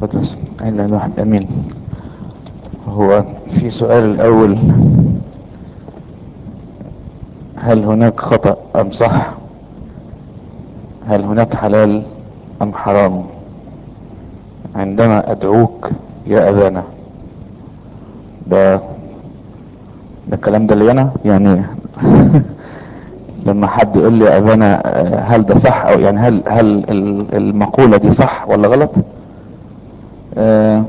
قدس الا الواحد امين هو في سؤال الاول هل هناك خطأ ام صح هل هناك حلال ام حرام عندما ادعوك يا ابانا ده ده الكلام ده اللي انا يعني لما حد يقول لي يا ابانا هل ده صح او يعني هل هل المقولة دي صح ولا غلط آه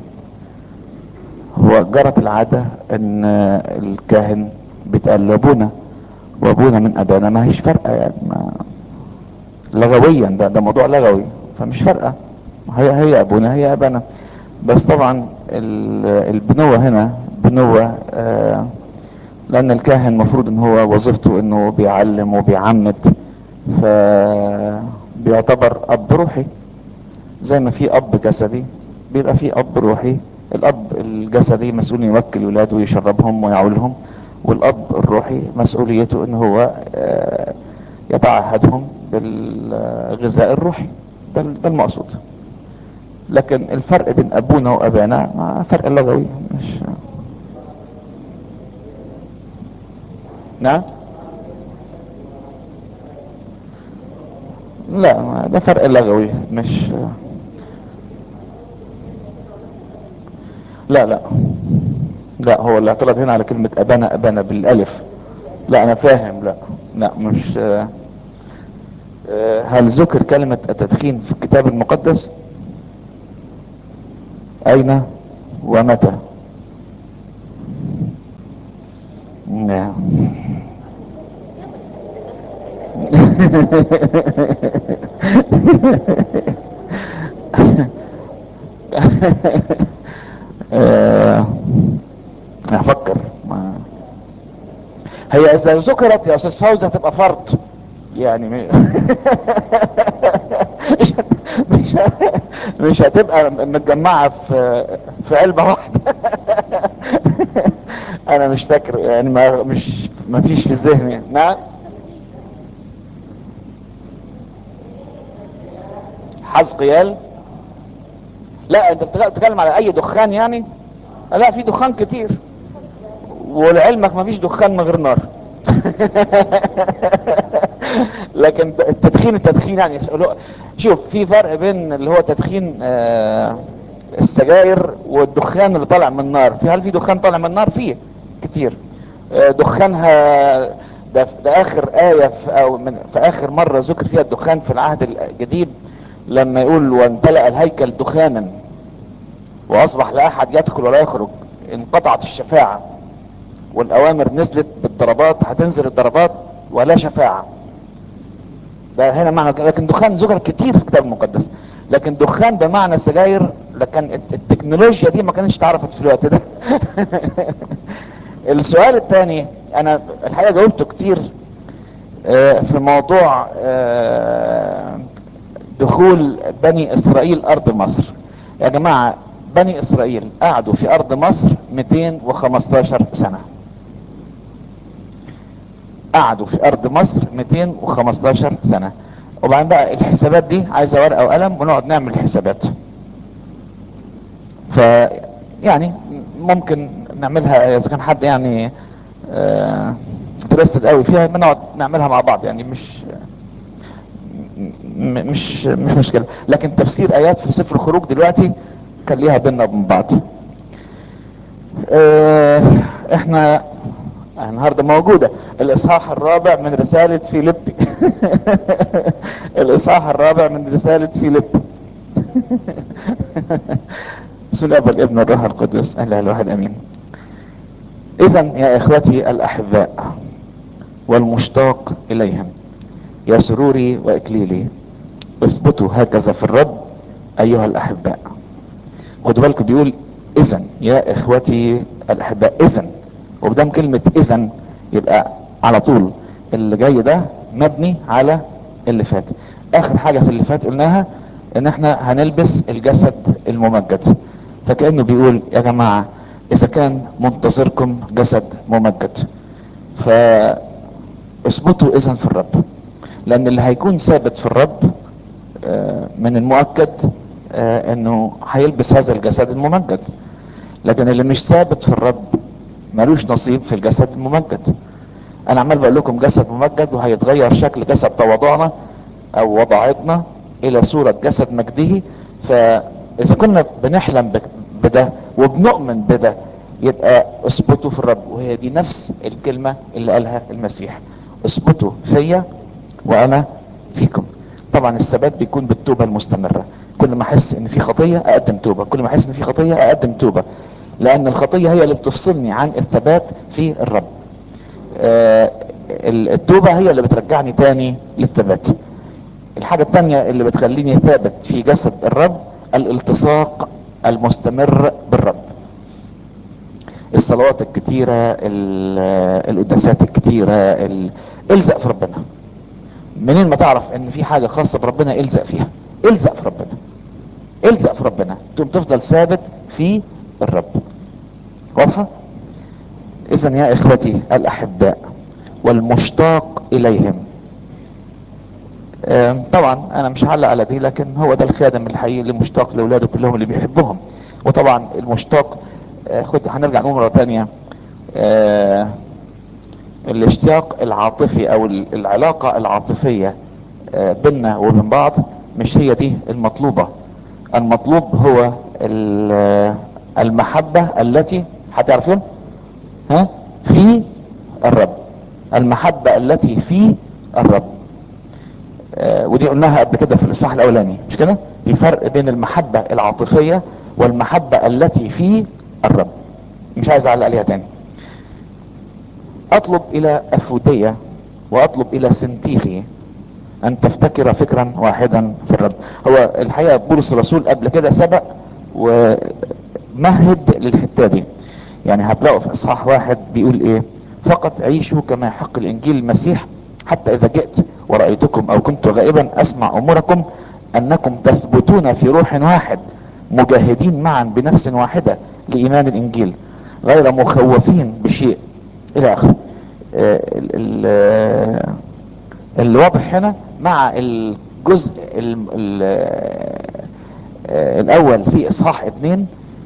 هو جرت العادة ان الكاهن بيتقال لابونا وابونا من ابانا ما هيش فارقة يعني ما لغويا ده ده موضوع لغوي فمش فارقة هي هي ابونا هي ابانا بس طبعا البنوة هنا بنوة آه لان الكاهن مفروض ان هو وظيفته انه بيعلم وبيعمد فبيعتبر اب روحي زي ما في اب جسدي بيبقى في اب روحي الاب الجسدي مسؤول يوكل ولاده ويشربهم ويعولهم والاب الروحي مسؤوليته ان هو يتعهدهم بالغذاء الروحي ده, ده المقصود لكن الفرق بين ابونا وابانا فرق لغوي مش نعم لا ده فرق لغوي مش لا لا لا هو الاعتراض هنا على كلمة ابانا ابانا بالالف لا انا فاهم لا لا مش هل ذكر كلمة التدخين في الكتاب المقدس اين ومتى نعم افكر ما هي اذا ذكرت يا استاذ فوزي هتبقى فرض يعني مش مش مش هتبقى متجمعه في في علبه واحده انا مش فاكر يعني ما مش ما فيش في ذهني نعم حزقيال لا انت بتتكلم على اي دخان يعني لا في دخان كتير ولعلمك ما فيش دخان من غير نار لكن التدخين التدخين يعني شوف في فرق بين اللي هو تدخين آه السجاير والدخان اللي طالع من النار في هل في دخان طالع من النار فيه كتير آه دخانها ده, ده اخر آية في, او من في اخر مرة ذكر فيها الدخان في العهد الجديد لما يقول وامتلأ الهيكل دخانا واصبح لا احد يدخل ولا يخرج انقطعت الشفاعة والاوامر نزلت بالضربات هتنزل الضربات ولا شفاعة ده هنا معنى لكن دخان ذكر كتير في الكتاب المقدس لكن دخان بمعنى سجاير لكن التكنولوجيا دي ما كانتش اتعرفت في الوقت ده السؤال الثاني انا الحقيقة جاوبته كتير في موضوع دخول بني اسرائيل ارض مصر يا جماعة بني اسرائيل قعدوا في ارض مصر 215 سنة قعدوا في ارض مصر 215 سنة وبعدين بقى الحسابات دي عايزة ورقة وقلم ونقعد نعمل الحسابات ف يعني ممكن نعملها اذا كان حد يعني انترستد قوي فيها بنقعد نعملها مع بعض يعني مش مش مش مشكلة لكن تفسير ايات في سفر الخروج دلوقتي كان ليها بينا وبين بعض اه احنا النهارده موجودة الاصحاح الرابع من رسالة فيليبي الاصحاح الرابع من رسالة فيليبي بسم الله والابن والروح القدس اهلا الواحد امين اذا يا اخوتي الاحباء والمشتاق اليهم يا سروري واكليلي اثبتوا هكذا في الرب ايها الاحباء خدوا بالكم بيقول اذا يا اخوتي الاحباء اذا وبدام كلمة اذا يبقى على طول اللي جاي ده مبني على اللي فات اخر حاجة في اللي فات قلناها ان احنا هنلبس الجسد الممجد فكأنه بيقول يا جماعة اذا كان منتظركم جسد ممجد فاثبتوا اذا في الرب لان اللي هيكون ثابت في الرب من المؤكد آه انه هيلبس هذا الجسد الممجد لكن اللي مش ثابت في الرب ملوش نصيب في الجسد الممجد انا عمال بقول لكم جسد ممجد وهيتغير شكل جسد تواضعنا او وضعتنا الى صورة جسد مجده فاذا كنا بنحلم بده وبنؤمن بده يبقى اثبتوا في الرب وهي دي نفس الكلمة اللي قالها المسيح اثبتوا فيا وانا فيكم طبعا الثبات بيكون بالتوبة المستمرة كل ما احس ان في خطية اقدم توبة كل ما احس ان في خطية اقدم توبة لان الخطية هي اللي بتفصلني عن الثبات في الرب آه التوبة هي اللي بترجعني تاني للثبات الحاجة التانية اللي بتخليني ثابت في جسد الرب الالتصاق المستمر بالرب الصلوات الكتيرة القداسات الكتيرة الزق في ربنا منين ما تعرف ان في حاجة خاصة بربنا الزق فيها الزق في ربنا الزق في ربنا تقوم تفضل ثابت في الرب واضحة اذا يا اخوتي الاحباء والمشتاق اليهم طبعا انا مش هعلق على دي لكن هو ده الخادم الحقيقي اللي مشتاق لاولاده كلهم اللي بيحبهم وطبعا المشتاق خد هنرجع نقول مره ثانيه الاشتياق العاطفي او العلاقه العاطفيه بيننا وبين بعض مش هي دي المطلوبه المطلوب هو المحبه التي هتعرفون ها في الرب المحبه التي في الرب ودي قلناها قبل كده في الاصحاح الاولاني مش كده في فرق بين المحبة العاطفية والمحبة التي في الرب مش عايز اعلق عليها تاني اطلب الى افودية واطلب الى سنتيخي ان تفتكر فكرا واحدا في الرب هو الحقيقة بولس الرسول قبل كده سبق ومهد للحتة دي يعني هتلاقوا في اصحاح واحد بيقول ايه فقط عيشوا كما يحق الانجيل المسيح حتى اذا جئت ورأيتكم او كنت غائبا اسمع اموركم انكم تثبتون في روح واحد مجاهدين معا بنفس واحدة لايمان الانجيل غير مخوفين بشيء الى اخره الواضح هنا مع الجزء ال ال الاول في اصحاح اتنين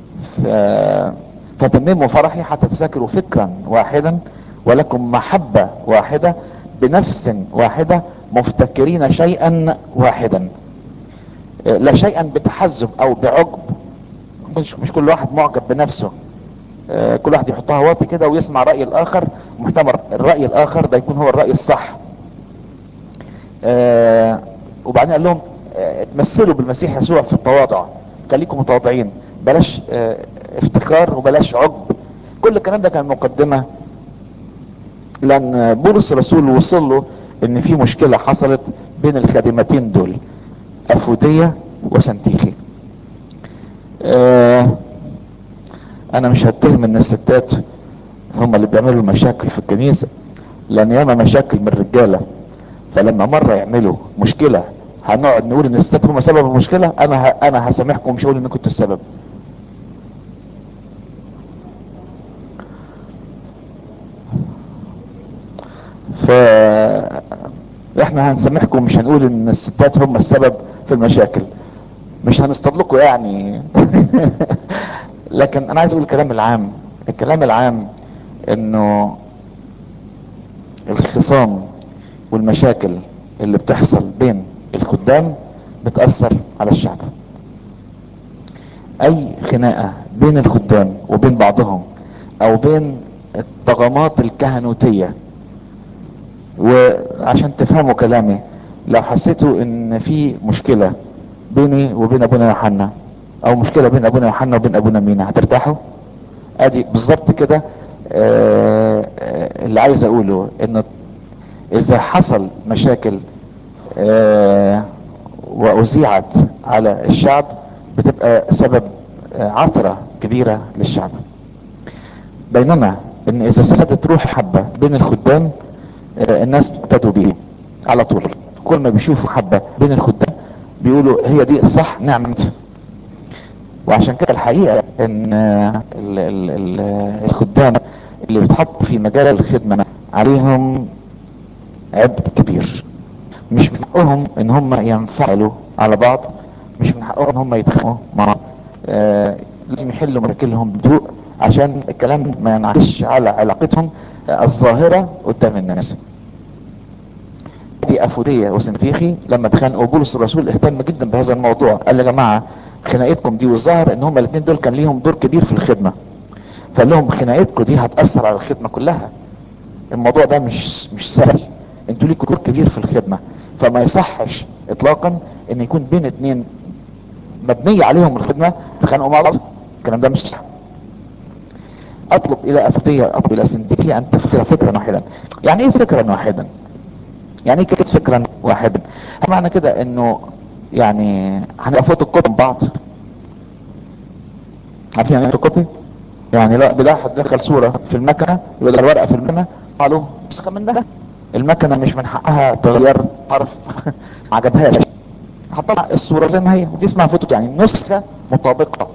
فتمموا فرحي حتى تذاكروا فكرا واحدا ولكم محبة واحدة بنفس واحدة مفتكرين شيئا واحدا لا شيئا بتحزب او بعجب مش, مش كل واحد معجب بنفسه كل واحد يحطها واطي كده ويسمع رأي الاخر محتمل الرأي الاخر ده يكون هو الرأي الصح وبعدين قال لهم تمثلوا بالمسيح يسوع في التواضع خليكم متواضعين بلاش افتخار وبلاش عجب كل الكلام ده كان مقدمة لان بولس الرسول وصل له ان في مشكلة حصلت بين الخادمتين دول افودية وسنتيخي اه انا مش هتهم ان الستات هم اللي بيعملوا المشاكل في الكنيسة لان ياما مشاكل من الرجالة فلما مرة يعملوا مشكلة هنقعد نقول ان الستات هم سبب المشكلة انا ه... انا هسامحكم ومش هقول ان كنتوا السبب ف احنا هنسامحكم مش هنقول ان الستات هم السبب في المشاكل مش هنصطدلكوا يعني لكن انا عايز اقول الكلام العام الكلام العام انه الخصام والمشاكل اللي بتحصل بين الخدام بتأثر على الشعب اي خناقة بين الخدام وبين بعضهم او بين الطغمات الكهنوتية وعشان تفهموا كلامي لو حسيتوا ان في مشكلة بيني وبين ابونا يوحنا او مشكلة بين ابونا يوحنا وبين ابونا مينا هترتاحوا ادي بالظبط كده آه اللي عايز اقوله ان اذا حصل مشاكل آه واذيعت على الشعب بتبقى سبب آه عثرة كبيرة للشعب بينما ان اذا سدت روح حبة بين الخدام الناس بتقتدوا بيه على طول كل ما بيشوفوا حبة بين الخدام بيقولوا هي دي الصح نعمة وعشان كده الحقيقة ان ال ال ال الخدام اللي بيتحطوا في مجال الخدمة عليهم عبء كبير مش من حقهم ان هم ينفعلوا على بعض مش من حقهم ان هم يتخانقوا مع آه لازم يحلوا مشاكلهم بهدوء عشان الكلام ما ينعكسش على علاقتهم آه، الظاهرة قدام الناس دي افودية وسنتيخي لما اتخانقوا بولس الرسول اهتم جدا بهذا الموضوع قال يا جماعة خناقتكم دي والظاهر ان هما الاثنين دول كان ليهم دور كبير في الخدمة فقال لهم خناقتكم دي هتأثر على الخدمة كلها الموضوع ده مش مش سهل انتوا ليكوا دور كبير في الخدمة فما يصحش اطلاقا ان يكون بين اتنين مبنية عليهم الخدمة تخانقوا مع بعض الكلام ده مش صح اطلب الى افضية اطلب الى سنتيتي ان تفكر فكرا واحدا يعني ايه فكرا واحدا يعني ايه كده فكرا واحدا معنى كده انه يعني هنبقى فوتوكوبي من بعض عارفين يعني ايه فوتوكوبي يعني لا بداية هتدخل صورة في المكنة يبقى الورقة في المكنة قالوا نسخة منها المكنة مش من حقها تغير حرف ما عجبهاش هتطلع الصورة زي ما هي ودي اسمها فوتو يعني نسخة مطابقة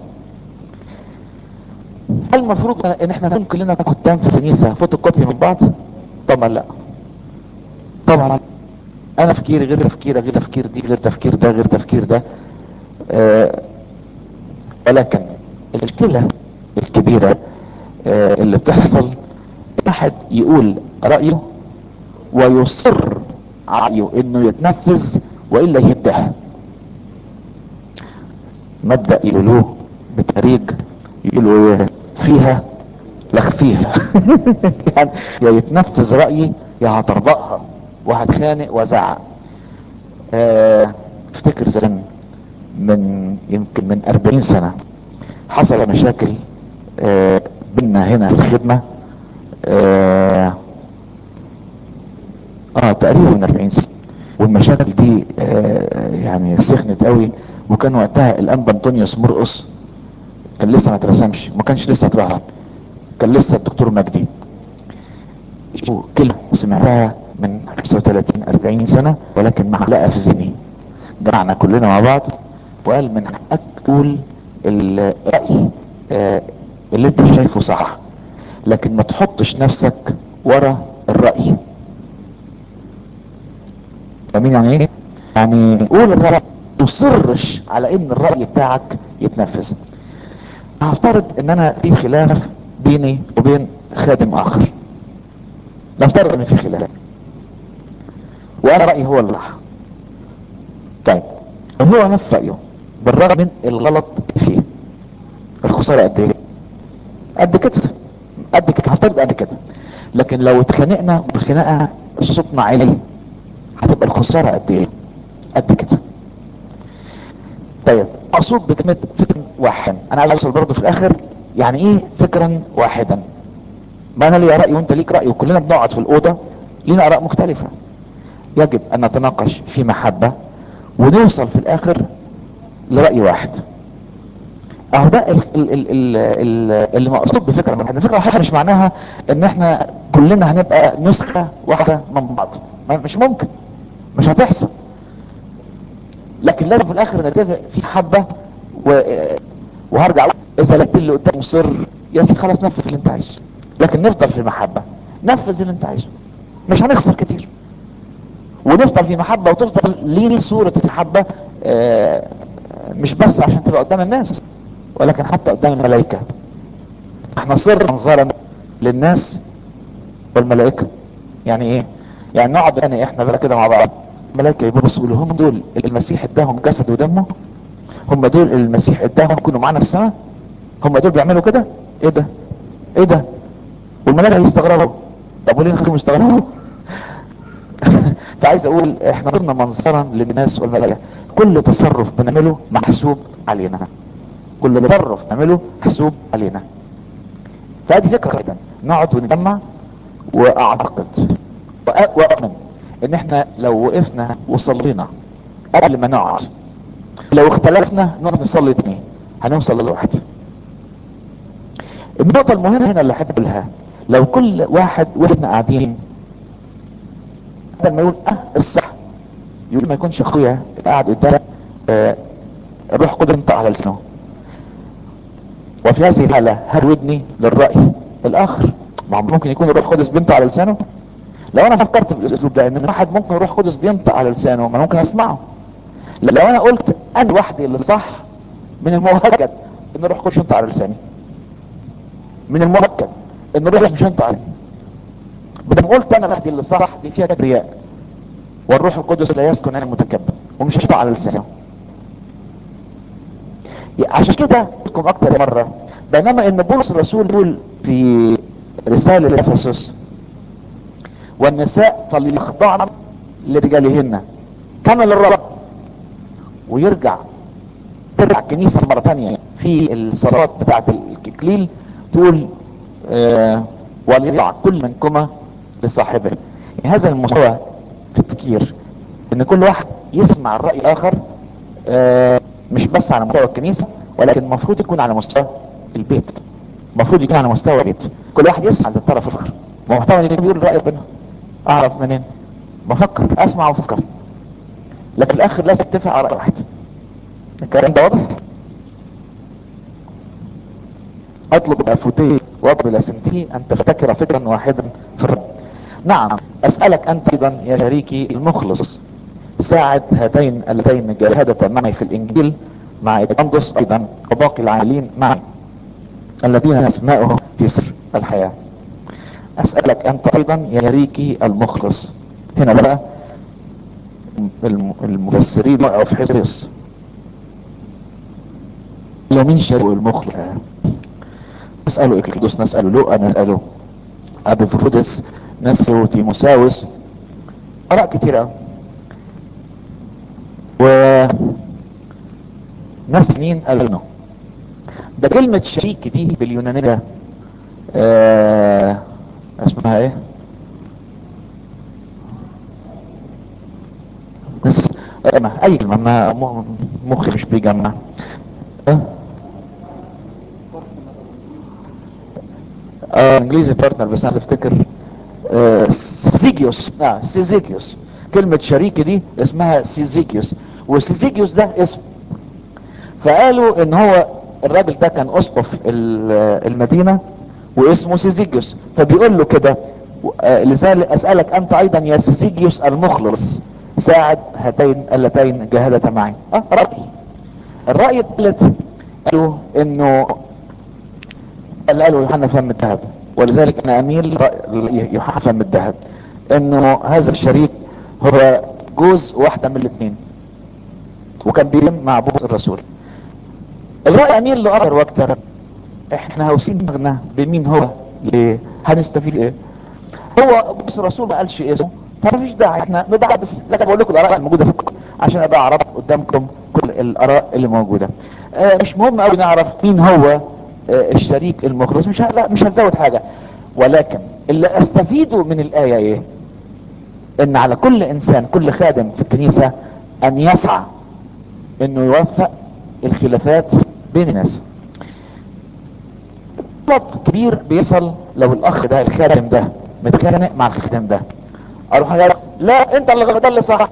هل المفروض ان احنا نكون كلنا كتاب في كنيسة فوتوكوبي من بعض طبعا لا طبعا انا تفكيري غير تفكيرك غير تفكير دي غير تفكير ده غير تفكير ده آه ولكن المشكلة الكبيرة آه اللي بتحصل واحد يقول رأيه ويصر رأيه انه يتنفذ والا يهده مبدأ يقولوه بتريج يقولوا ايه فيها لخ فيها يعني يا يتنفذ رأيي يا هطربقها وهتخانق وزعق آه، افتكر زمان من يمكن من اربعين سنة حصل مشاكل آه، بينا هنا في الخدمة اه, آه تقريبا من 40 سنة والمشاكل دي آه يعني سخنت قوي وكان وقتها الانبا انطونيوس مرقص كان لسه ما اترسمش ما كانش لسه اترهب كان لسه الدكتور مجدي شو كلمة سمعتها من 35 40 سنة ولكن معلقة في ذهني جمعنا كلنا مع بعض وقال من حقك تقول الرأي آه اللي انت شايفه صح لكن ما تحطش نفسك ورا الرأي فاهمين يعني ايه يعني قول الرأي تصرش على ان الرأي بتاعك يتنفذ هفترض ان انا في خلاف بيني وبين خادم اخر نفترض ان في خلاف وانا رأيي هو اللي صح طيب هو نفس رأيه بالرغم من الغلط فيه الخسارة قد ايه قد كده قد كده هفترض قد كده لكن لو اتخانقنا والخناقه صوتنا عالي هتبقى الخساره قد ايه قد كده طيب اقصد بكلمه فكر واحد انا عايز اوصل برضه في الاخر يعني ايه فكرا واحدا ما انا ليا راي وانت ليك راي وكلنا بنقعد في الاوضه لينا اراء مختلفه يجب ان نتناقش في محبه ونوصل في الاخر لراي واحد اهو ده ال ال ال ال ال اللي مقصود بفكره واحده الفكره واحده مش معناها ان احنا كلنا هنبقى نسخه واحده من بعض ما مش ممكن مش هتحصل لكن لازم في الاخر نتفق في حبه و... وهرجع أقول اذا لقيت اللي قدام مصر يا سيدي خلاص نفذ اللي انت عايزه لكن نفضل في المحبه نفذ اللي انت عايزه مش هنخسر كتير ونفضل في محبه وتفضل ليني صوره المحبه آه مش بس عشان تبقى قدام الناس ولكن حتى قدام الملائكة احنا صر منظرا للناس والملائكة يعني ايه يعني نقعد يعني احنا بقى كده مع بعض الملائكة يبصوا يقولوا هم دول المسيح اداهم جسد ودمه هم دول المسيح اداهم يكونوا معانا في السماء هم دول بيعملوا كده ايه ده ايه ده والملائكة يستغربوا طب وليه نخليهم يستغربوا فعايز اقول احنا صرنا منظرا للناس والملائكة كل تصرف بنعمله محسوب علينا كل تصرف نعمله محسوب علينا فهذه فكرة جدا نقعد ونجمع واعتقد واؤمن ان احنا لو وقفنا وصلينا قبل ما نقعد لو اختلفنا نقعد نصلي تاني هنوصل للواحد النقطة المهمة هنا اللي احب اقولها لو كل واحد واحنا قاعدين بدل ما يقول اه الصح يقول ما يكونش اخويا قاعد قدامك آه روح قدر انت على لسانه وفي هذه الحالة هل ودني للرأي الاخر ما ممكن يكون الروح القدس بينطق على لسانه لو انا فكرت بالاسلوب ده ان واحد ممكن يروح قدس بينطق على لسانه ما ممكن اسمعه لو انا قلت انا وحدي اللي صح من المؤكد ان الروح القدس ينطق على لساني من المؤكد ان الروح مش هينطق على بدل ما قلت انا وحدي اللي صح دي فيها كبرياء والروح القدس لا يسكن انا المتكبر ومش هينطق على لساني عشان كده لكم اكتر مرة بينما ان بولس الرسول يقول في رسالة لافسس والنساء فليخضعن لرجالهن كما للرب ويرجع ترجع الكنيسة مرة تانية في الصلاة بتاعة الكليل تقول آه وليضع كل منكما لصاحبه يعني هذا المستوى في التفكير ان كل واحد يسمع الرأي الاخر آه مش بس على مستوى الكنيسة ولكن المفروض يكون على مستوى البيت المفروض يكون على مستوى البيت كل واحد يسمع للطرف الاخر ما هو محتوى اللي بيقول رأي ربنا اعرف منين بفكر اسمع وافكر لكن الاخر لازم اتفق على رأي واحد الكلام ده واضح اطلب الفوتيه واطلب الى سنتي ان تفتكر فكرا واحدا في الرب نعم اسألك انت ايضا يا شريكي المخلص ساعد هاتين اللتين جاهدتا معي في الانجيل مع ابندس ايضا وباقي العاملين معي الذين اسماؤهم في سر الحياة اسألك انت ايضا يا شريكي المخلص هنا بقى المفسرين وقعوا في حصص لو مين شريك المخلص نسأله إكليدوس نسأله لؤى نسأله أبي فرودس نسأله تيموساوس آراء كتيرة و ناس سنين قالوا ده كلمة شريك دي باليونانية آه اسمها ايه نس... اي كلمة ما مخي مش بيجمع أه؟ اه انجليزي بارتنر بس انا افتكر آه سيزيكيوس اه سيزيكيوس كلمة شريك دي اسمها سيزيكيوس وسيزيكيوس ده اسم فقالوا ان هو الراجل ده كان اسقف المدينة واسمه سيزيكيوس فبيقول له كده آه لذلك اسألك انت ايضا يا سيزيكيوس المخلص ساعد هاتين اللتين جاهدتا معي اه رأي الرأي الثالث قالوا انه اللي قاله يوحنا فم الذهب ولذلك انا اميل يوحنا فم الذهب انه هذا الشريك هو جوز واحدة من الاثنين وكان بيلم مع بوس الرسول الرأي اميل لاكثر واكثر احنا هوسين دماغنا بمين هو ليه هنستفيد ايه هو بوس الرسول ما قالش اسمه فمفيش داعي احنا ندعي بس لكن بقول لكم الاراء الموجوده في الكتب عشان ابقى اعرف قدامكم كل الاراء اللي موجوده اه مش مهم قوي نعرف مين هو اه الشريك المخلص مش لا مش هنزود حاجه ولكن اللي استفيده من الايه ايه ان على كل انسان كل خادم في الكنيسه ان يسعى انه يوفق الخلافات بين الناس غلط كبير بيصل لو الاخ ده الخادم ده متخانق مع الخادم ده اروح اقول لا انت اللي غلط اللي صح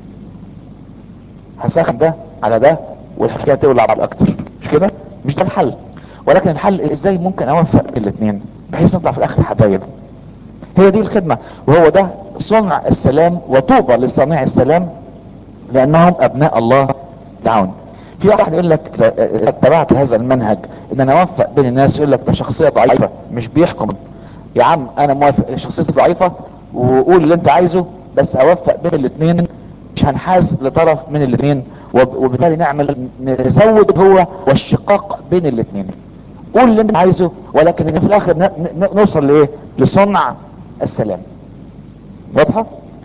هسخن ده على ده والحكايه تولع بعض اكتر مش كده مش ده الحل ولكن الحل ازاي ممكن اوفق الاثنين بحيث نطلع في الاخر حبايب هي دي الخدمه وهو ده صنع السلام وطوبى لصانع السلام لانهم ابناء الله دعون في واحد يقول لك اتبعت هذا المنهج ان انا اوفق بين الناس يقول لك ده شخصيه ضعيفه مش بيحكم يا عم انا موافق شخصيتي ضعيفه وقول اللي انت عايزه بس اوفق بين الاثنين مش هنحاز لطرف من الاثنين وبالتالي نعمل نزود هو والشقاق بين الاثنين قول اللي انت عايزه ولكن في الاخر نوصل لايه لصنع السلام واضحه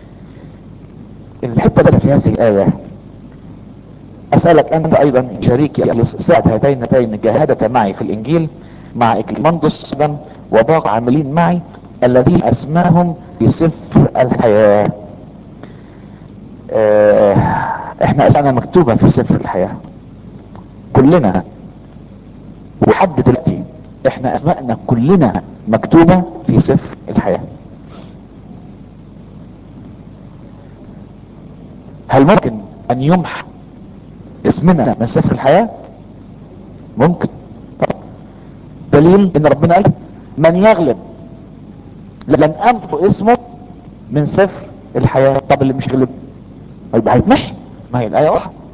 الحته ده في هذه الايه اسالك انت ايضا شريكي ساعد هاتين هاتين جاهدت معي في الانجيل مع اكليمندس وباقي عاملين معي الذين اسماهم في سفر الحياة اه احنا اسمنا مكتوبة في سفر الحياة كلنا ولحد دلوقتي احنا اسماءنا كلنا مكتوبة في سفر الحياة هل ممكن ان يمحى اسمنا من سفر الحياة ممكن طبعا دليل ان ربنا قال من يغلب لن امحو اسمه من سفر الحياة طب اللي مش غلب يبقى هيتمحي ما هي الايه واضحه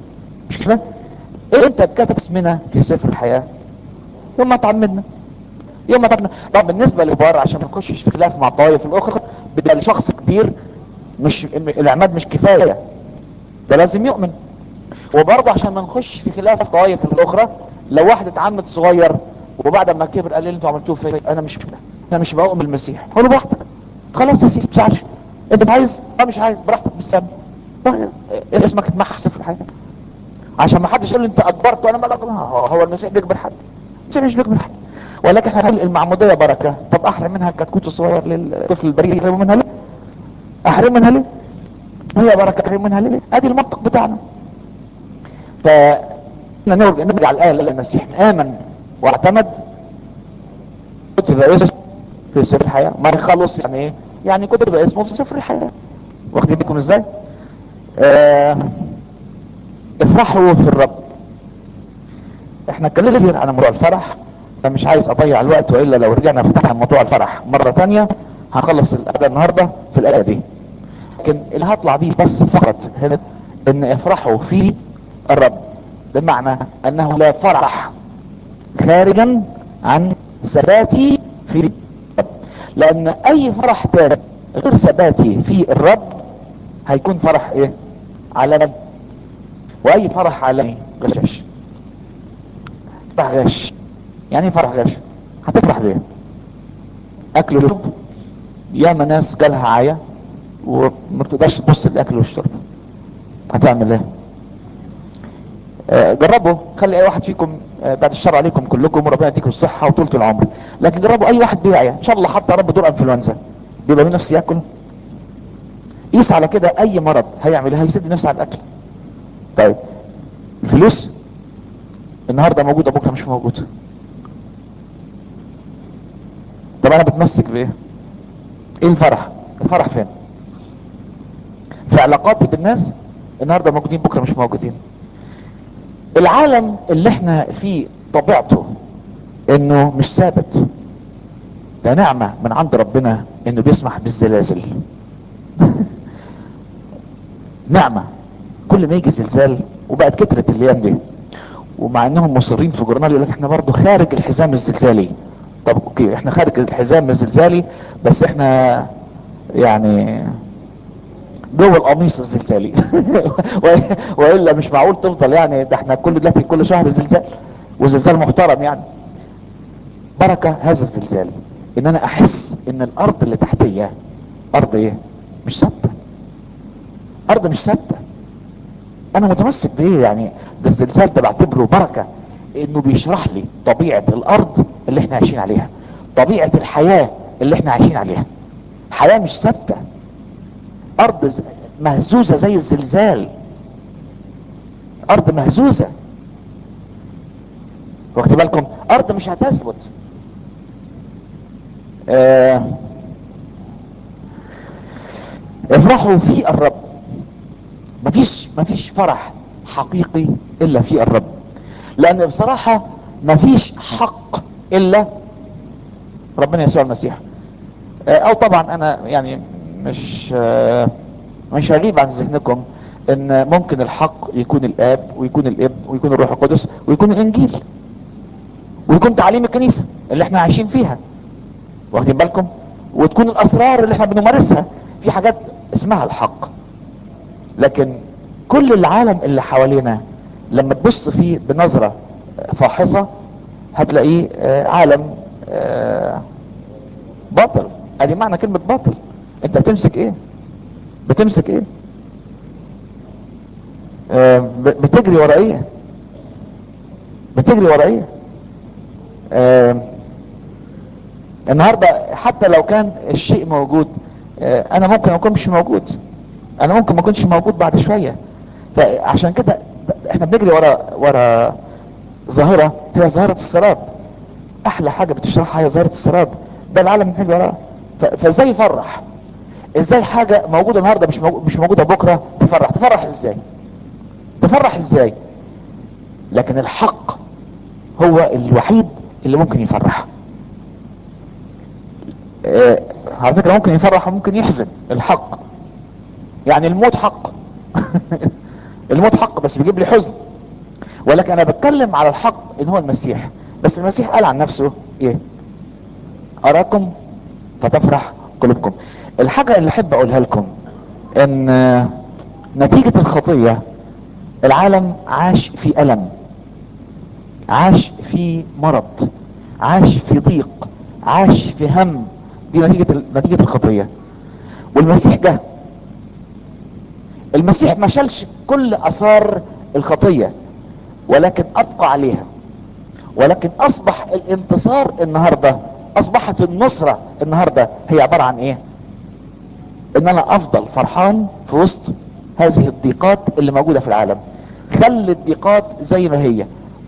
مش كده انت كتب اسمنا في سفر الحياة يوم ما تعمدنا يوم ما تعمدنا طب بالنسبة للكبار عشان ما نخشش في خلاف مع الطوائف الاخرى بدل لشخص كبير مش العماد مش كفاية ده لازم يؤمن وبرضه عشان ما نخش في خلاف الطوائف الاخرى لو واحد اتعمد صغير وبعد ما كبر قال لي انتوا عملتوه فيا انا مش انا مش بؤمن بالمسيح قول له براحتك خلاص يا سيدي مش عارف انت عايز اه مش عايز براحتك بالسم اسمك اتمحى في سفر الحياه عشان ما حدش يقول لي انت اجبرت وانا ما هو المسيح بيجبر حد المسيح مش بيجبر حد ولكن احنا نقول المعموديه بركه طب احرم منها الكتكوت الصغير للطفل البريء يحرم منها ليه؟ احرم منها ليه؟ هي بركه احرم منها ليه؟ ادي المنطق بتاعنا ف نرجع نرجع الايه للمسيح امن واعتمد كتب اسمه في سفر الحياه ما يخلص يعني ايه؟ يعني كتب اسمه في سفر الحياه واخدين بالكم ازاي؟ آه افرحوا في الرب احنا اتكلمنا كتير عن موضوع الفرح فمش عايز اضيع الوقت والا لو رجعنا فتحنا موضوع الفرح مرة تانية هنخلص الاداء النهاردة في الايه دي لكن اللي هطلع بيه بس فقط هنا ان افرحوا في الرب بمعنى انه لا فرح خارجا عن ثباتي في الرب لان اي فرح تاني غير ثباتي في الرب هيكون فرح ايه على واي فرح عالمي غشاش فرح غش يعني ايه فرح غش هتفرح بيه اكل وشرب ياما ناس جالها عيا وما بتقدرش تبص الاكل والشرب هتعمل ايه آه جربوا خلي اي واحد فيكم آه بعد الشر عليكم كلكم وربنا يديكم الصحه وطولة العمر لكن جربوا اي واحد بيعيا ان شاء الله حتى رب دور انفلونزا بيبقى له نفس ياكل قيس على كده اي مرض هيعمل ايه هيسد نفسه على الاكل طيب الفلوس النهارده موجوده بكره مش موجوده طب انا بتمسك بايه ايه الفرح الفرح فين في علاقاتي بالناس النهارده موجودين بكره مش موجودين العالم اللي احنا فيه طبيعته انه مش ثابت ده نعمه من عند ربنا انه بيسمح بالزلازل نعمه كل ما يجي زلزال وبقت كترت الايام دي ومع انهم مصرين في جورنال يقول لك احنا برضه خارج الحزام الزلزالي طب اوكي احنا خارج الحزام الزلزالي بس احنا يعني جوه القميص الزلزالي والا مش معقول تفضل يعني ده احنا كل دلوقتي كل شهر زلزال وزلزال محترم يعني بركه هذا الزلزال ان انا احس ان الارض اللي تحتيه ارض ايه مش ثابته ارض مش ثابته انا متمسك بايه يعني ده الزلزال ده بعتبره بركة انه بيشرح لي طبيعة الارض اللي احنا عايشين عليها طبيعة الحياة اللي احنا عايشين عليها حياة مش ثابتة ارض مهزوزة زي الزلزال ارض مهزوزة واخد بالكم ارض مش هتثبت اه افرحوا في الرب مفيش مفيش فرح حقيقي الا في الرب لان بصراحة مفيش حق الا ربنا يسوع المسيح او طبعا انا يعني مش مش هغيب عن ذهنكم ان ممكن الحق يكون الاب ويكون الابن ويكون الروح القدس ويكون الانجيل ويكون تعليم الكنيسة اللي احنا عايشين فيها واخدين بالكم وتكون الاسرار اللي احنا بنمارسها في حاجات اسمها الحق لكن كل العالم اللي حوالينا لما تبص فيه بنظرة فاحصة هتلاقيه عالم باطل ادي معنى كلمة باطل انت بتمسك ايه بتمسك ايه بتجري ورا ايه بتجري ورا ايه النهاردة حتى لو كان الشيء موجود انا ممكن اكون مش موجود انا ممكن ما اكونش موجود بعد شوية فعشان كده احنا بنجري ورا ورا ظاهرة هي ظاهرة السراب احلى حاجة بتشرحها هي ظاهرة السراب ده العالم بنجري وراها فازاي يفرح ازاي حاجة موجودة النهاردة مش موجودة مش موجودة بكرة تفرح تفرح ازاي تفرح ازاي لكن الحق هو الوحيد اللي ممكن يفرح اه على فكرة ممكن يفرح وممكن يحزن الحق يعني الموت حق الموت حق بس بيجيب لي حزن ولكن انا بتكلم على الحق ان هو المسيح بس المسيح قال عن نفسه ايه اراكم فتفرح قلوبكم الحاجة اللي احب اقولها لكم ان آه، نتيجة الخطية العالم عاش في الم عاش في مرض عاش في ضيق عاش في هم دي نتيجة نتيجة الخطية والمسيح جه المسيح ما شالش كل اثار الخطية ولكن ابقى عليها ولكن اصبح الانتصار النهاردة اصبحت النصرة النهاردة هي عبارة عن ايه ان انا افضل فرحان في وسط هذه الضيقات اللي موجودة في العالم خلي الضيقات زي ما هي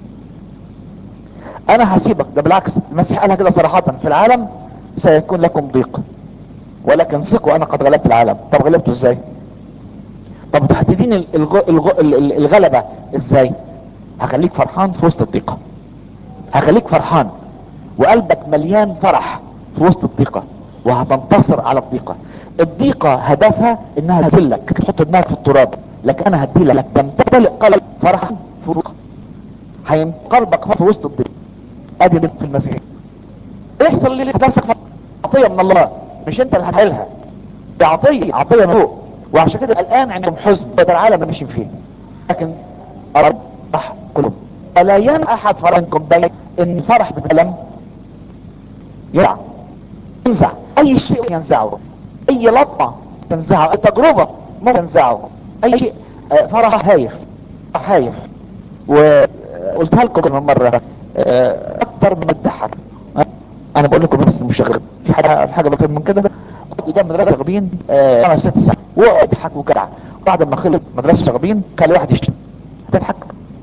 انا هسيبك ده بالعكس المسيح قالها كده صراحة في العالم سيكون لكم ضيق ولكن ثقوا انا قد غلبت العالم طب غلبته ازاي طب هتديني الغ... الغ... ال- الغلبة ازاي هخليك فرحان في وسط الضيقة هخليك فرحان وقلبك مليان فرح في وسط الضيقة وهتنتصر على الضيقة الضيقة هدفها انها تذلك تحط دماغك في التراب لكن انا هدي لك تمتلئ قلب فرحا في الضيقة هيم قلبك في وسط الضيقة ادي بنت في المسيح يحصل لي هتمسك في عطية من الله مش انت اللي هتحلها دي عطية عطية من فوق وعشان كده الان عندهم حزن ده العالم اللي ماشيين فيه لكن اربح قلوب فلا ين احد فرنكم بين ان فرح بالالم يرعى ينزع اي شيء ينزعه اي لطمة تنزعه اي تجربة ممكن تنزعه اي شيء آه، فرح هايف فرح هايف وقلتها لكم من مرة آه، اكتر من الضحك انا بقول لكم بس مشغل في حاجة في حاجة بطير من كده قدام مدرسة شغبين آه، خمس ست ساعات واضحك وكدع بعد ما خلص مدرسة شغبين كان لي واحد يشتم هتضحك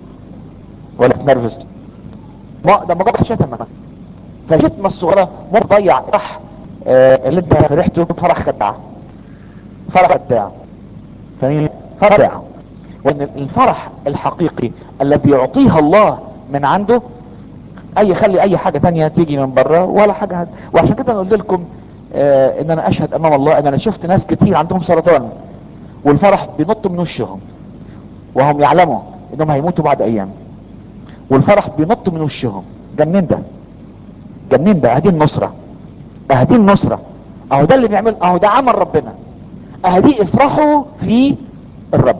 ولا تتنرفز ما ده مجرد شتمة فالشتمة الصغيرة ممكن تضيع فرح آه، اللي انت فرحته فرح خداع فرح خداع فاهمين فرح خداع وان الفرح الحقيقي الذي يعطيها الله من عنده اي خلي اي حاجة تانية تيجي من بره ولا حاجة هد... وعشان كده انا قلت لكم آه ان انا اشهد امام الله ان انا شفت ناس كتير عندهم سرطان والفرح بينط من وشهم وهم يعلموا انهم هيموتوا بعد ايام والفرح بينط من وشهم جنين ده جنين ده هدي النصرة اهدي النصرة اهو ده اللي بيعمل اهو ده عمل ربنا اهدي افرحوا في الرب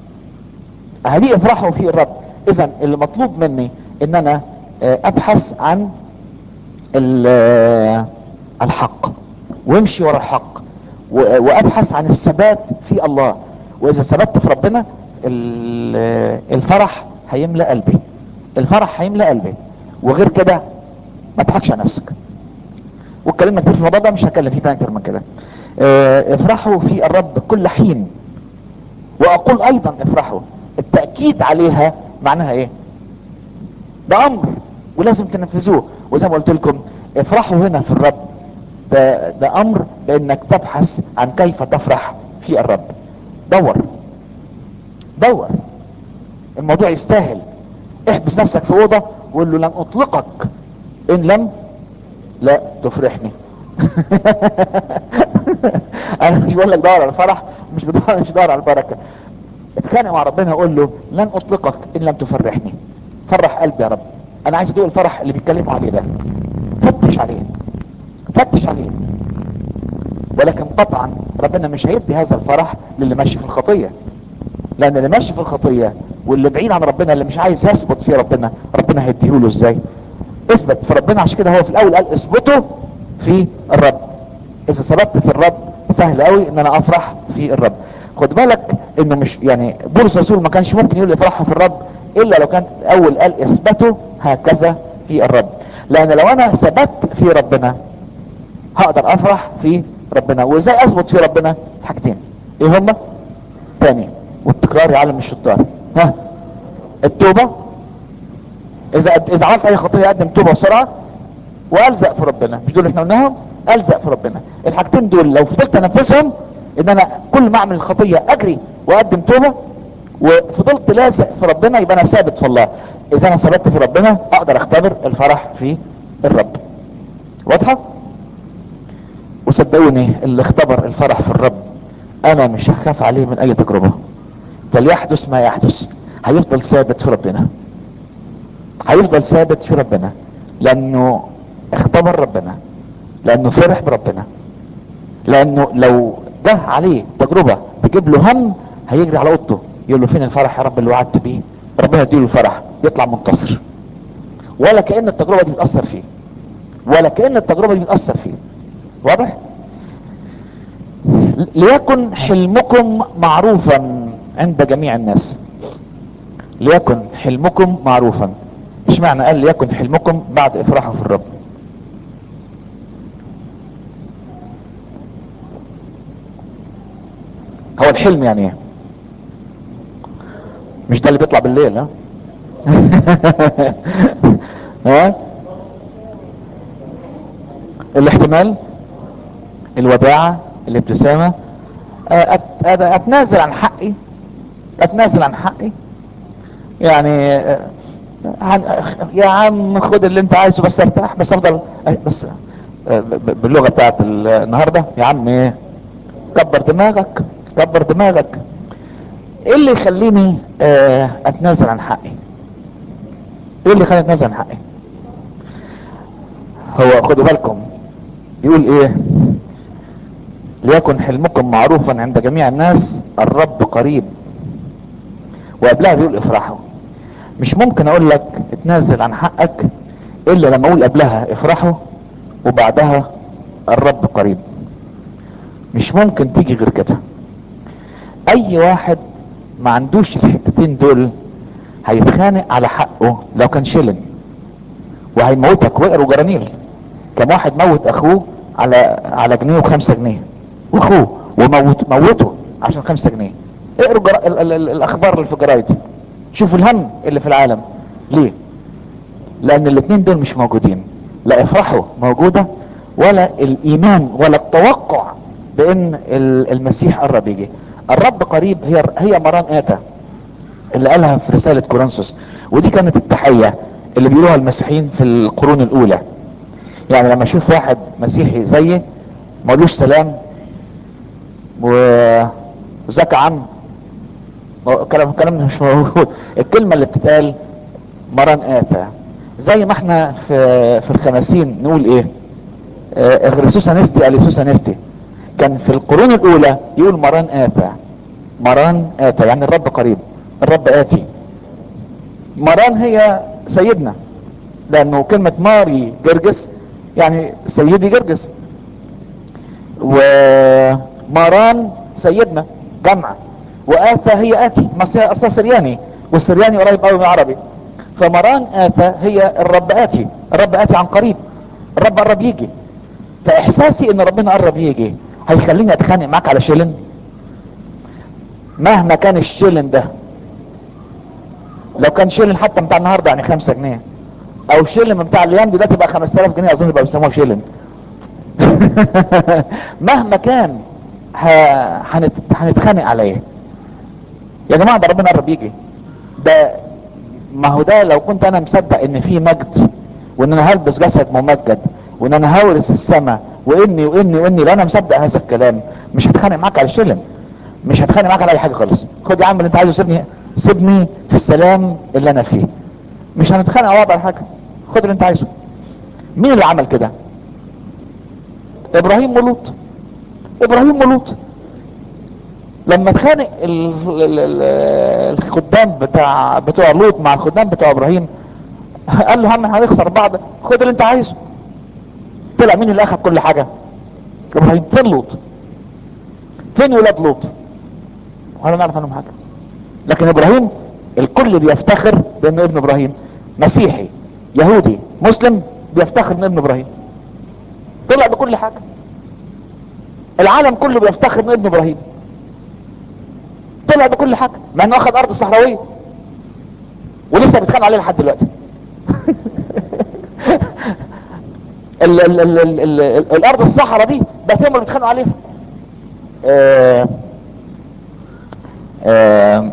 اهدي افرحوا في الرب اذا اللي مطلوب مني ان انا آه، ابحث عن ال- آه، الحق وامشي ورا الحق و- وابحث عن الثبات في الله واذا ثبت في ربنا ال- آه، الفرح هيملى قلبي الفرح هيملى قلبي وغير كده ما تضحكش على نفسك واتكلمنا كتير في الموضوع ده مش هتكلم فيه تاني اكتر من كده آه، افرحوا في الرب كل حين واقول ايضا افرحوا التأكيد عليها معناها ايه ده امر ولازم تنفذوه وزي ما قلت لكم افرحوا هنا في الرب ده, ده امر بانك تبحث عن كيف تفرح في الرب دور دور الموضوع يستاهل احبس نفسك في اوضه وقول له لن اطلقك ان لم لا تفرحني انا مش بقول لك دور على الفرح مش بدور مش دور على البركه اتخانق مع ربنا قول له لن اطلقك ان لم تفرحني فرح قلبي يا رب انا عايز ادوق الفرح اللي بيتكلموا عليه ده فتش عليه فتش عليه ولكن قطعا ربنا مش هيدي هذا الفرح للي ماشي في الخطيه لان اللي ماشي في الخطيه واللي بعيد عن ربنا اللي مش عايز يثبت في ربنا ربنا هيديهوله ازاي اثبت في ربنا عشان كده هو في الاول قال اثبتوا في الرب اذا ثبت في الرب سهل قوي ان انا افرح في الرب خد بالك انه مش يعني بولس الرسول ما كانش ممكن يقول افرحوا في الرب الا لو كان اول قال اثبتوا هكذا في الرب لان لو انا ثبت في ربنا هقدر افرح في ربنا وازاي اثبت في ربنا حاجتين ايه هما تاني والتكرار يعلم الشطار ها التوبة اذا اذا عملت اي خطية اقدم توبة بسرعة والزق في ربنا مش دول احنا قلناهم الزق في ربنا الحاجتين دول لو فضلت انفذهم ان انا كل ما اعمل الخطية اجري واقدم توبة وفضلت لازق في ربنا يبقى انا ثابت في الله اذا انا ثبت في ربنا اقدر اختبر الفرح في الرب واضحة وصدقوني اللي اختبر الفرح في الرب انا مش هخاف عليه من اي تجربة فليحدث ما يحدث هيفضل ثابت في ربنا هيفضل ثابت في ربنا لانه اختبر ربنا لانه فرح بربنا لانه لو جه عليه تجربة تجيب له هم هيجري على اوضته يقول له فين الفرح يا رب اللي وعدت بيه ربنا يديله الفرح يطلع منتصر ولا كأن التجربة دي بتأثر فيه ولا كأن التجربة دي بتأثر فيه واضح ليكن حلمكم معروفا عند جميع الناس ليكن حلمكم معروفا مش معنى قال ليكن حلمكم بعد افراحه في الرب هو الحلم يعني ايه مش ده اللي بيطلع بالليل ها ها الاحتمال الوداعة الابتسامة أت... أت... اتنازل عن حقي اتنازل عن حقي يعني عن... يا عم خد اللي انت عايزه بس ارتاح بس افضل بس باللغة بتاعت النهاردة يا عم ايه كبر دماغك كبر دماغك ايه اللي يخليني اه اتنازل عن حقي ايه اللي يخليني اتنازل عن حقي هو خدوا بالكم يقول ايه ليكن حلمكم معروفا عند جميع الناس الرب قريب وقبلها بيقول افرحوا مش ممكن اقول لك اتنازل عن حقك الا لما اقول قبلها افرحوا وبعدها الرب قريب مش ممكن تيجي غير كده اي واحد ما عندوش الحتتين دول هيتخانق على حقه لو كان شلن وهيموتك وقر وجرانيل كم واحد موت اخوه على على جنيه وخمسة جنيه واخوه وموت موته عشان خمسة جنيه اقروا جرا... ال... ال... ال... الاخبار اللي في الجرايد شوفوا الهم اللي في العالم ليه لان الاثنين دول مش موجودين لا افرحوا موجودة ولا الايمان ولا التوقع بان المسيح قرب يجي الرب قريب هي هي مران اتى اللي قالها في رسالة كورنثوس ودي كانت التحية اللي بيقولوها المسيحيين في القرون الاولى يعني لما اشوف واحد مسيحي زيي مالوش سلام وزكى عم كلام كلام مش موجود الكلمة اللي بتتقال مران آتى زي ما احنا في في الخمسين نقول ايه اه اغرسوس انستي اليسوس انستي كان في القرون الاولى يقول مران آتى مران آتى يعني الرب قريب الرب آتي مران هي سيدنا لانه كلمة ماري جرجس يعني سيدي جرجس وماران سيدنا جمع وآتى هي آتي اصلا سرياني والسرياني قريب قوي من العربي فمران آتى هي الرب آتي الرب آتي عن قريب الرب قرب يجي فإحساسي إن ربنا قرب يجي هيخليني أتخانق معاك على شيلن مهما كان الشيلن ده لو كان شيلن حتى بتاع النهارده يعني خمسة جنيه او شيلن بتاع الايام دي ده تبقى 5000 جنيه اظن يبقى بيسموها شيلن مهما كان هنت... هنتخانق عليه يا جماعه ده ربنا قرب يجي ده ما هو ده لو كنت انا مصدق ان في مجد وان انا هلبس جسد ممجد وان انا هورث السماء واني واني واني لو انا مصدق هذا الكلام مش هتخانق معاك على الشلم مش هتخانق معاك على اي حاجه خالص خد يا عم اللي انت عايزه سيبني سيبني في السلام اللي انا فيه مش هنتخانق على بعض على حاجه خد اللي انت عايزه مين اللي عمل كده ابراهيم ولوط ابراهيم ولوط لما اتخانق الخدام بتاع بتوع لوط مع الخدام بتوع ابراهيم قال له هم هنخسر بعض خد اللي انت عايزه طلع مين اللي اخذ كل حاجه ابراهيم فين لوط فين ولاد لوط ولا نعرف عنهم حاجه لكن ابراهيم الكل بيفتخر بانه ابن ابراهيم مسيحي يهودي مسلم بيفتخر ان ابن ابراهيم طلع بكل حاجه العالم كله بيفتخر ان ابن ابراهيم طلع بكل حاجه مع انه اخذ ارض صحراويه ولسه بيتخانق عليه لحد دلوقتي ال ال ال ال ال ال الارض الصحراء دي بقت هم اللي بيتخانقوا عليها آه آه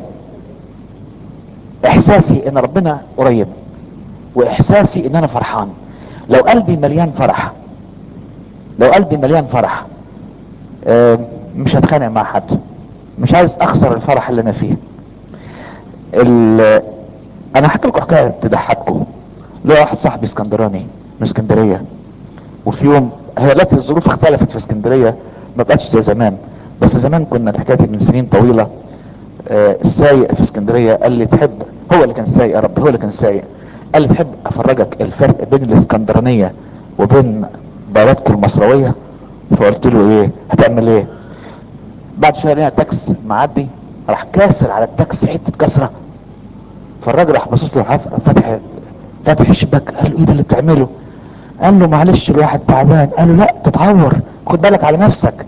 احساسي ان ربنا قريب واحساسي ان انا فرحان لو قلبي مليان فرح لو قلبي مليان فرح آه مش هتخانق مع حد مش عايز اخسر الفرح اللي انا فيه انا هحكي لكم حكايه تضحككم لقى واحد صاحبي اسكندراني من اسكندريه وفي يوم هي دلوقتي الظروف اختلفت في اسكندريه ما بقتش زي زمان بس زمان كنا الحكايه دي من سنين طويله آه، السايق في اسكندريه قال لي تحب هو اللي كان سايق يا رب هو اللي كان سايق قال لي تحب افرجك الفرق بين الاسكندرانيه وبين بلدكم المصرويه فقلت له ايه هتعمل ايه بعد شويه لقينا تاكس معدي راح كاسر على التاكسي حته كسره فالراجل راح باصص له راح فاتح فاتح الشباك قال له ايه ده اللي بتعمله قال له معلش الواحد تعبان قال له لا تتعور خد بالك على نفسك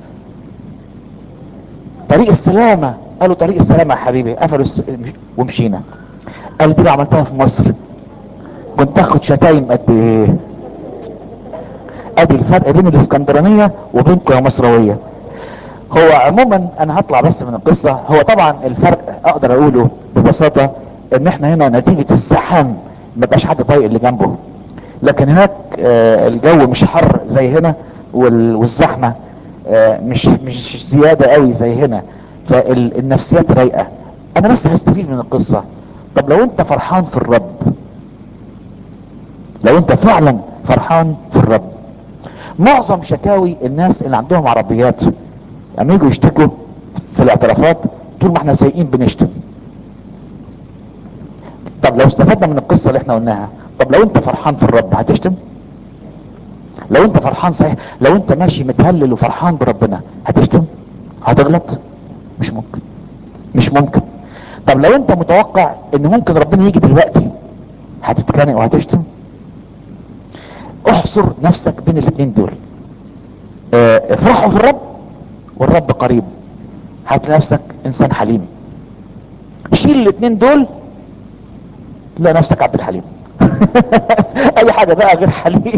طريق السلامة قالوا طريق السلامة يا حبيبي قفلوا الس... ومشينا قال دي لو عملتها في مصر كنت تاخد شتايم قد ايه ادي الفرق بين الاسكندرانية وبينكم يا مصروية هو عموما انا هطلع بس من القصة هو طبعا الفرق اقدر اقوله ببساطة ان احنا هنا نتيجة الزحام ما بقاش حد طايق اللي جنبه لكن هناك آه، الجو مش حر زي هنا وال- والزحمة آه، مش مش زيادة قوي زي هنا فالنفسيات رايقة انا بس هستفيد من القصة طب لو انت فرحان في الرب لو انت فعلا فرحان في الرب معظم شكاوي الناس اللي عندهم عربيات لما يجوا يشتكوا في الاعترافات طول ما احنا سايقين بنشتم طب لو استفدنا من القصة اللي احنا قلناها طب لو انت فرحان في الرب هتشتم لو انت فرحان صحيح لو انت ماشي متهلل وفرحان بربنا هتشتم هتغلط مش ممكن مش ممكن طب لو انت متوقع ان ممكن ربنا يجي دلوقتي هتتخانق وهتشتم احصر نفسك بين الاثنين دول اه، افرحوا في الرب والرب قريب هات نفسك انسان حليم شيل الاثنين دول لا نفسك عبد الحليم اي حاجة بقى غير حليم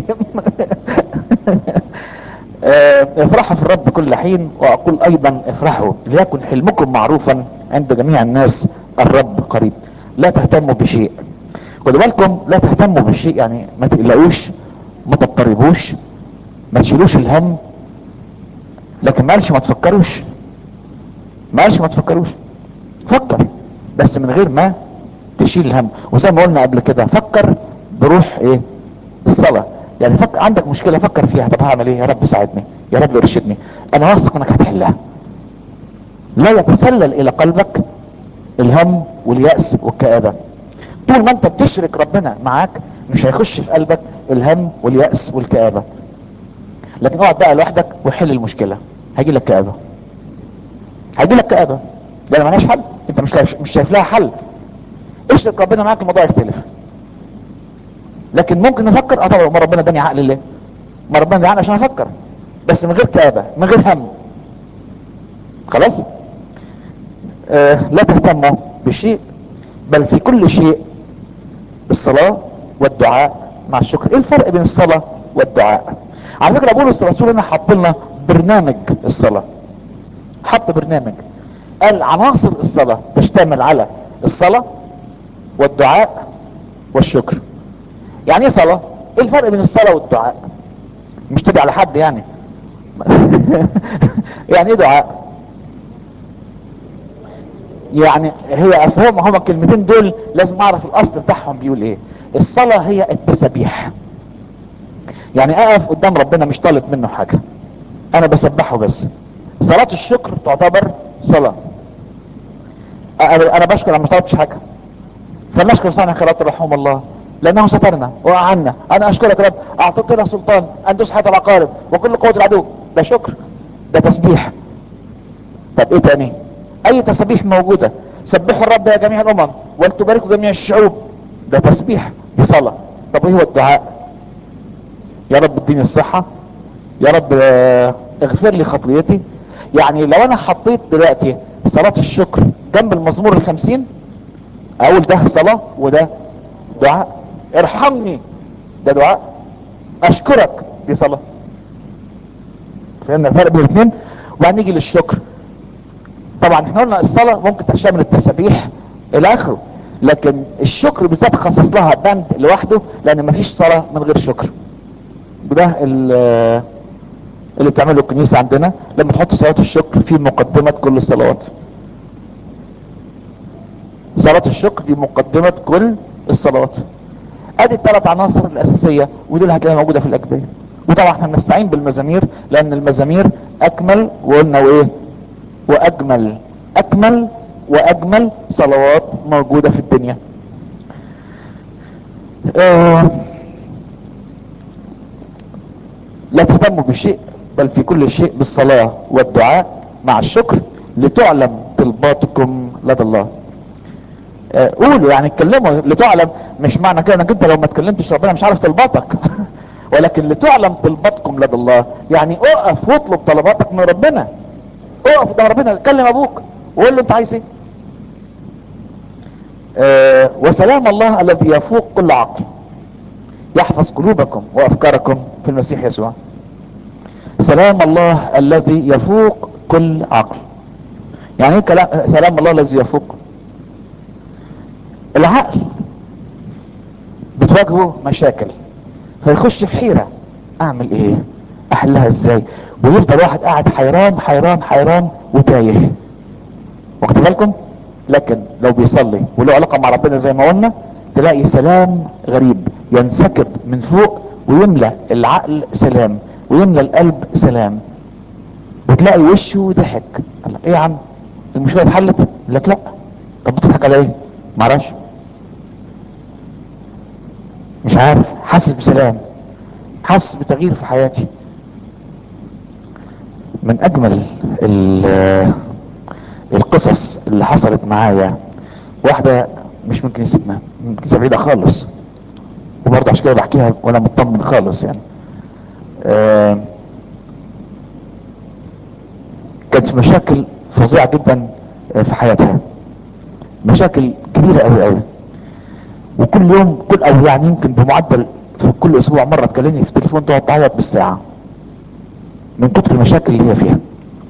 آه، افرحوا في الرب كل حين واقول ايضا افرحوا ليكن حلمكم معروفا عند جميع الناس الرب قريب لا تهتموا بشيء خدوا بالكم لا تهتموا بشيء يعني ما تقلقوش ما تضطربوش ما تشيلوش الهم لكن ما قالش ما تفكروش ما قالش ما تفكروش فكر بس من غير ما تشيل الهم وزي ما قلنا قبل كده فكر بروح ايه الصلاة يعني فكر عندك مشكلة فكر فيها طب هعمل ايه يا رب ساعدني يا رب ارشدني انا واثق انك هتحلها لا يتسلل الى قلبك الهم واليأس والكآبة طول ما انت بتشرك ربنا معاك مش هيخش في قلبك الهم واليأس والكآبة لكن اقعد بقى لوحدك وحل المشكلة هيجي لك كآبة هيجي لك كآبة ده ملهاش حل انت مش لاش- مش شايف لها حل اشرك ربنا معاك الموضوع يختلف لكن ممكن نفكر اه طبعا ما ربنا اداني عقل ليه ما ربنا اداني عقل عشان افكر بس من غير كآبة من غير هم خلاص آه لا تهتموا بشيء بل في كل شيء الصلاة والدعاء مع الشكر ايه الفرق بين الصلاة والدعاء على فكرة بولس الرسول هنا حط لنا برنامج الصلاة حط برنامج قال عناصر الصلاة تشتمل على الصلاة والدعاء والشكر يعني ايه صلاة ايه الفرق بين الصلاة والدعاء مش تدعي على حد يعني يعني ايه دعاء يعني هي اصل هم هما الكلمتين دول لازم اعرف الاصل بتاعهم بيقول ايه الصلاة هي التسبيح يعني اقف قدام ربنا مش طالب منه حاجة انا بسبحه بس صلاة الشكر تعتبر صلاة انا أنا بشكر انا ما طلبتش حاجة فنشكر صانع خيرات رحمه الله لانه سترنا وأعنا انا اشكرك يا رب اعطيتنا سلطان ان تسحت العقارب وكل قوة العدو ده شكر ده تسبيح طب ايه تاني اي تسبيح موجودة سبحوا الرب يا جميع الامم ولتباركوا جميع الشعوب ده تسبيح دي صلاة طب ايه هو الدعاء يا رب اديني الصحة يا رب آه، اغفر لي خطيتي يعني لو انا حطيت دلوقتي صلاة الشكر جنب المزمور الخمسين اقول ده صلاة وده دعاء ارحمني ده دعاء اشكرك دي صلاة فهمنا الفرق بين الاثنين وبعدين نيجي للشكر طبعا احنا قلنا الصلاة ممكن تشتمل التسابيح الى اخره لكن الشكر بالذات خصص لها بند لوحده لان مفيش صلاة من غير شكر وده ال- اللي بتعمله الكنيسة عندنا لما تحط صلاة الشكر في مقدمة كل الصلوات صلاة الشكر دي مقدمة كل الصلوات ادي الثلاث عناصر الاساسيه ودي اللي هتلاقيها موجوده في الاجبيه وطبعا احنا بنستعين بالمزامير لان المزامير اكمل وقلنا وايه واجمل اكمل واجمل صلوات موجوده في الدنيا آه لا تهتموا بشيء بل في كل شيء بالصلاة والدعاء مع الشكر لتعلم طلباتكم لدى الله آه قولوا يعني اتكلموا لتعلم مش معنى كده انك انت لو ما اتكلمتش ربنا مش عارف طلباتك ولكن لتعلم طلباتكم لدى الله يعني اقف واطلب طلباتك من ربنا اقف قدام ربنا كلم ابوك وقول له انت عايز ايه آه وسلام الله الذي يفوق كل عقل يحفظ قلوبكم وافكاركم في المسيح يسوع سلام الله الذي يفوق كل عقل يعني ايه كلام سلام الله الذي يفوق العقل بتواجهه مشاكل فيخش في حيرة اعمل ايه احلها ازاي ويفضل واحد قاعد حيران حيران حيران وتايه واخد بالكم لكن لو بيصلي وله علاقة مع ربنا زي ما قلنا تلاقي سلام غريب ينسكب من فوق ويملى العقل سلام ويملى القلب سلام وتلاقي وشه ضحك الله ايه يا عم المشكله اتحلت لك لا طب بتضحك على ايه معرفش مش عارف حاسس بسلام حاسس بتغيير في حياتي من اجمل القصص اللي حصلت معايا واحده مش من كنيستنا من كنيسه بعيده خالص وبرضه عشان كده بحكيها وانا مطمن خالص يعني آه كانت مشاكل فظيعة جدا في حياتها مشاكل كبيرة قوي قوي وكل يوم كل او يعني يمكن بمعدل في كل اسبوع مرة تكلمني في التليفون تقعد تعيط بالساعة من كتر المشاكل اللي هي فيها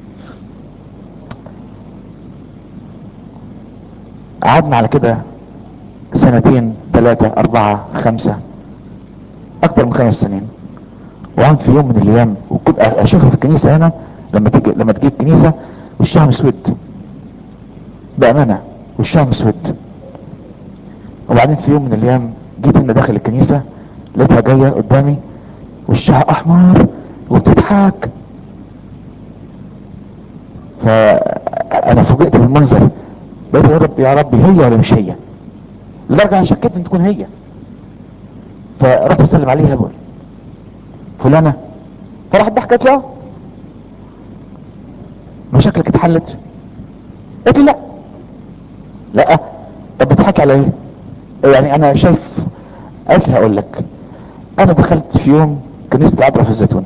قعدنا على كده سنتين ثلاثة أربعة خمسة أكثر من خمس سنين وعم في يوم من الأيام وكنت أشوفها في الكنيسة هنا لما تيجي لما تجي الكنيسة وشها مسود بأمانة وشها مسود وبعدين في يوم من الأيام جيت هنا داخل الكنيسة لقيتها جاية قدامي وشها أحمر وبتضحك فأنا فوجئت بالمنظر بقيت يا رب يا ربي هي ولا مش هي لدرجة انا شكيت ان تكون هي فرحت اسلم عليها بقول فلانة فراحت ضحكت له مشاكلك اتحلت قلت لا لا طب بتضحك على ايه يعني انا شايف قالت لي هقول لك انا دخلت في يوم كنيسة العذراء في الزيتون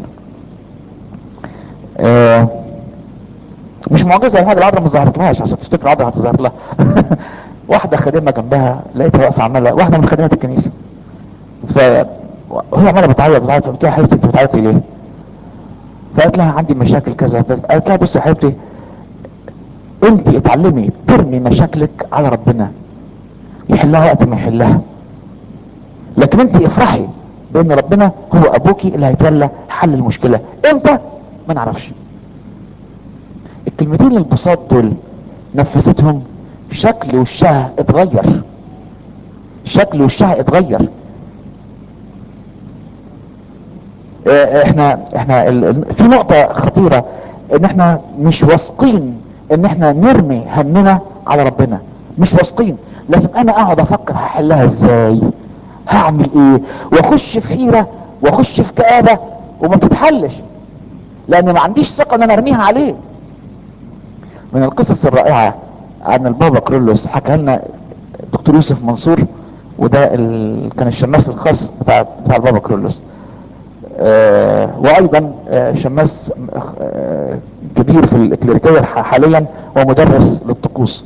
آه مش معجزة يعني حاجة العذراء ما ظهرتلهاش عشان تفتكر العذراء هتظهر لها واحدة خادمة جنبها لقيتها واقفة عمالة واحدة من خادمات الكنيسة ف وهي عمالة بتعيط بتعيط قلت لها يا حبيبتي انت بتعيطي ليه؟ فقالت لها عندي مشاكل كذا قالت لها بصي يا حبيبتي انت اتعلمي ترمي مشاكلك على ربنا يحلها وقت ما يحلها لكن انت افرحي بان ربنا هو ابوكي اللي هيتولى حل المشكلة امتى؟ ما نعرفش الكلمتين البساط دول نفستهم شكل وشها اتغير شكل وشها اتغير اه احنا احنا ال... في نقطة خطيرة ان احنا مش واثقين ان احنا نرمي همنا على ربنا مش واثقين لازم انا اقعد افكر هحلها ازاي هعمل ايه واخش في حيرة واخش في كآبة وما تتحلش لان ما عنديش ثقة ان انا ارميها عليه من القصص الرائعة عن البابا كرولوس حكى لنا الدكتور يوسف منصور وده ال... كان الشماس الخاص بتاع بتاع البابا كرولوس آه وايضا آه شماس آه كبير في الكليريكية حاليا ومدرس للطقوس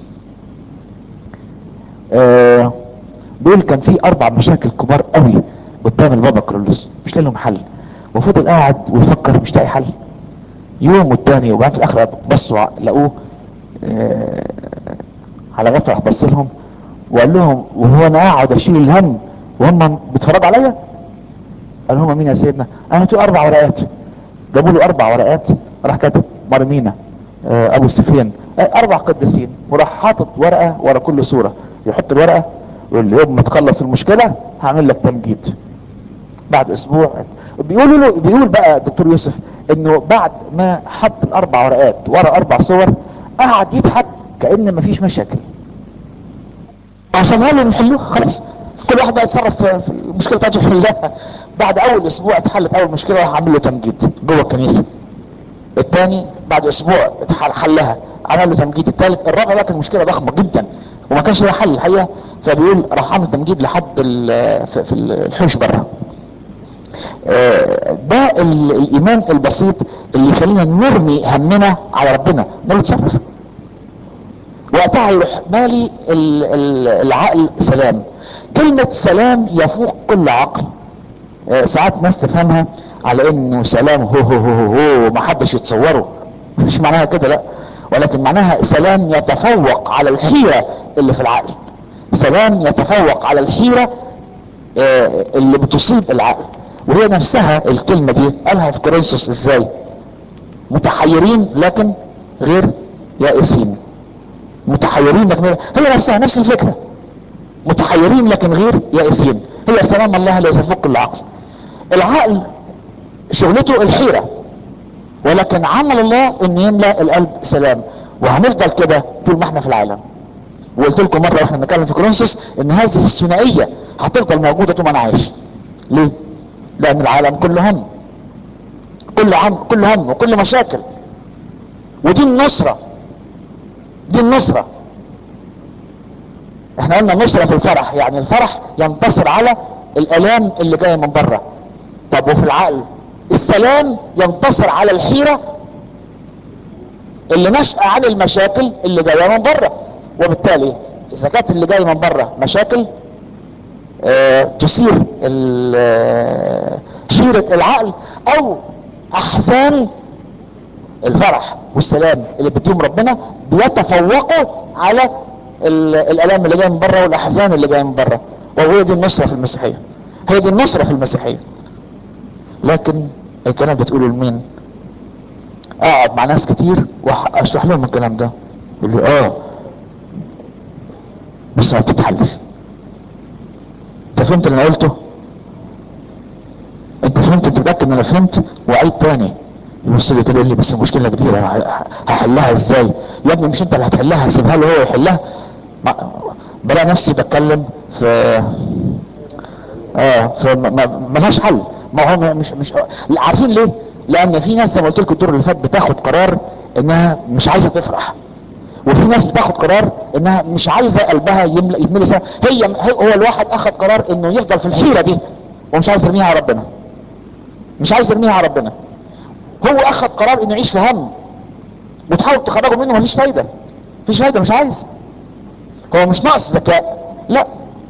آه دول كان في اربع مشاكل كبار قوي قدام البابا كرولوس مش لهم حل وفضل قاعد ويفكر مش لاقي حل يوم والتاني وبعدين في الاخر بصوا لقوه آه على غفله بص لهم وقال لهم وهو انا قاعد اشيل الهم وهم بيتفرجوا عليا قال لهم مين يا سيدنا انا تو اربع ورقات جابوا له اربع ورقات راح كاتب مرمينا آه ابو سفيان آه اربع قديسين وراح حاطط ورقه ورا كل صوره يحط الورقه يقول لي يوم ما تخلص المشكلة هعمل لك تمجيد بعد اسبوع بيقولوا له بيقول بقى الدكتور يوسف انه بعد ما حط الاربع ورقات ورا اربع صور قعد يضحك كأن مفيش مشاكل عشان قالوا نحلوها خلاص كل واحد بقى يتصرف في في المشكله بتاعته يحلها بعد اول اسبوع اتحلت اول مشكله راح عامل له تمجيد جوه الكنيسه الثاني بعد اسبوع اتحل حلها عمل له تمجيد الثالث الرابع بقى كانت مشكله ضخمه جدا وما كانش لها حل الحقيقه فبيقول راح عامل تمجيد لحد ال- في في الحوش بره آه، ده ال- الايمان البسيط اللي يخلينا نرمي همنا على ربنا نقول له اتصرف وقتها يروح مالي ال- ال- العقل سلام كلمة سلام يفوق كل عقل آه، ساعات ناس تفهمها على انه سلام هو هو هو هو ما حدش يتصوره مش معناها كده لا ولكن معناها سلام يتفوق على الحيرة اللي في العقل سلام يتفوق على الحيرة آه، اللي بتصيب العقل وهي نفسها الكلمة دي قالها في كورنثوس ازاي متحيرين لكن غير يائسين متحيرين لكن غير هي نفسها نفس الفكرة متحيرين لكن غير يائسين هي سلام الله الذي يفوق كل عقل العقل شغلته الحيرة ولكن عمل الله ان يملأ القلب سلام وهنفضل كده طول ما احنا في العالم وقلت لكم مره واحنا بنتكلم في كورنثوس ان هذه الثنائيه هتفضل موجوده طول ما انا عايش ليه لان العالم كله هم كل هم كل هم وكل مشاكل ودي النصره دي النصره احنا قلنا نصره في الفرح يعني الفرح ينتصر على الالام اللي جايه من بره طب وفي العقل السلام ينتصر على الحيره اللي نشأ عن المشاكل اللي جايه من بره وبالتالي اذا كانت اللي جاي من بره مشاكل آه تثير ال- آه، حيرة العقل او احزان الفرح والسلام اللي بيديهم ربنا بيتفوقوا على ال- الالام اللي جايه من بره والاحزان اللي جايه من بره وهي دي النصره في المسيحيه هي دي النصره في المسيحيه لكن الكلام ده تقوله لمين اقعد مع ناس كتير واشرح لهم الكلام ده يقول لي اه بس ما بتتحلش انت فهمت اللي انا قلته انت فهمت انت متاكد ان انا فهمت وعيد تاني يبص لي كده يقول لي بس مشكله كبيره ه- هحلها ازاي يا ابني مش انت اللي هتحلها سيبها له هو يحلها ما- بلاقي نفسي بتكلم في اه فملهاش حل ما هو مش مش لا، عارفين ليه؟ لان في ناس زي ما قلت لكم الدور اللي فات بتاخد قرار انها مش عايزه تفرح وفي ناس بتاخد قرار انها مش عايزه قلبها يملى يتملي سوا هي هي- هو الواحد اخد قرار انه يفضل في الحيره دي ومش عايز يرميها على ربنا مش عايز يرميها على ربنا هو اخد قرار انه يعيش في هم وتحاول تخرجه منه مفيش فايده مفيش فايده مش عايز هو مش ناقص ذكاء لا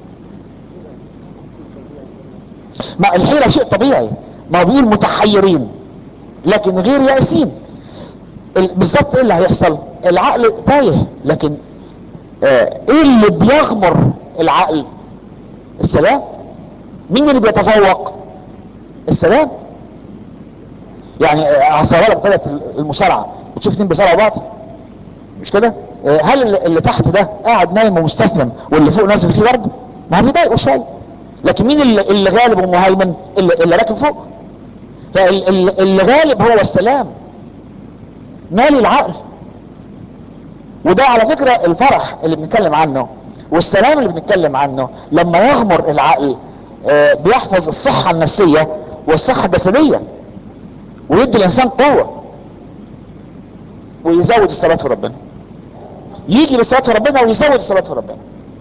ما الحيرة شيء طبيعي ما هو بيقول متحيرين لكن غير يائسين ال- بالظبط ايه اللي هيحصل العقل تايه لكن آه ايه اللي بيغمر العقل السلام مين اللي بيتفوق السلام يعني آه، هصورها لك بطريقه المصارعه بتشوف اتنين بيصارعوا بعض مش كده آه، هل اللي اللي تحت ده قاعد نايم ومستسلم واللي فوق نازل فيه ضرب ما هو بيضايقه شويه لكن مين اللي, اللي غالب ومهيمن اللي, اللي راكب فوق فاللي غالب هو السلام مالي العقل وده على فكرة الفرح اللي بنتكلم عنه والسلام اللي بنتكلم عنه لما يغمر العقل آه، بيحفظ الصحة النفسية والصحة الجسدية ويدي الانسان قوة ويزود الصلاة في ربنا يجي بالصلاة في ربنا ويزود الصلاة في ربنا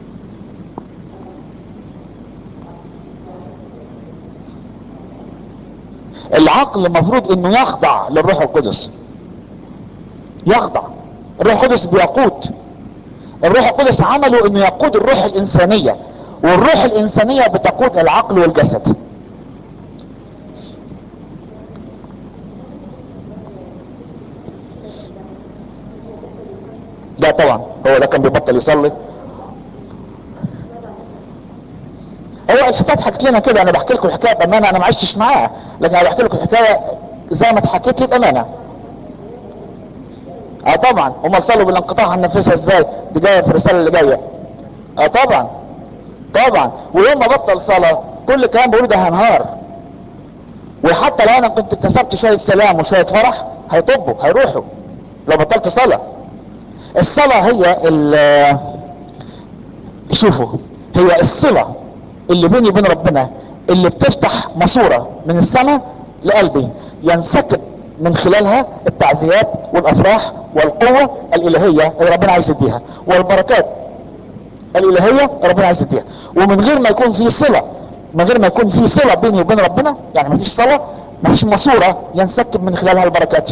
العقل المفروض انه يخضع للروح القدس يخضع الروح القدس بيقود الروح القدس عمله انه يقود الروح الانسانية والروح الانسانية بتقود العقل والجسد ده طبعا هو ده كان بيبطل يصلي هو الحكايه اتحكت لنا كده انا بحكي لكم الحكايه بامانه انا ما عشتش معاها لكن انا بحكي لكم الحكايه زي ما اتحكت لي بامانه اه طبعا هم صلوا بالانقطاع هننفذها ازاي دي جايه في الرساله اللي جايه اه طبعا طبعا ويوم ما بطل صلاة كل كلام بقوله ده هنهار وحتى لو انا كنت اكتسبت شوية سلام وشوية فرح هيطبوا هيروحوا لو بطلت صلاة الصلاة هي ال شوفوا هي الصلة اللي بيني وبين ربنا اللي بتفتح ماسورة من السماء لقلبي ينسكب من خلالها التعزيات والافراح والقوة الالهية اللي ربنا عايز يديها والبركات الالهية اللي ربنا عايز يديها ومن غير ما يكون في صلة من غير ما يكون في صلة بيني وبين ربنا يعني ما فيش صلاة ما فيش ماسورة ينسكب من خلالها البركات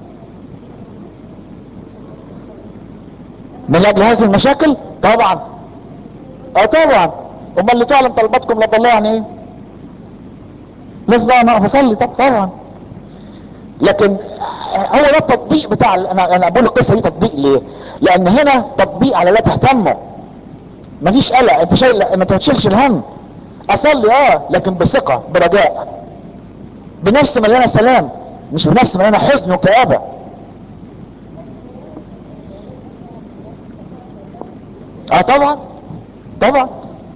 من اجل هذه المشاكل طبعا اه طبعا امال اللي تعلم طلباتكم لدى الله يعني ايه لازم بقى انا اقف اصلي طب طبعا لكن هو ده التطبيق بتاع انا انا بقول القصه دي تطبيق ليه؟ لان هنا تطبيق على لا تهتموا مفيش قلق انت شايل ما تشيلش الهم اصلي اه لكن بثقه برجاء بنفس مليانه سلام مش بنفس مليانه حزن وكآبه اه طبعا طبعا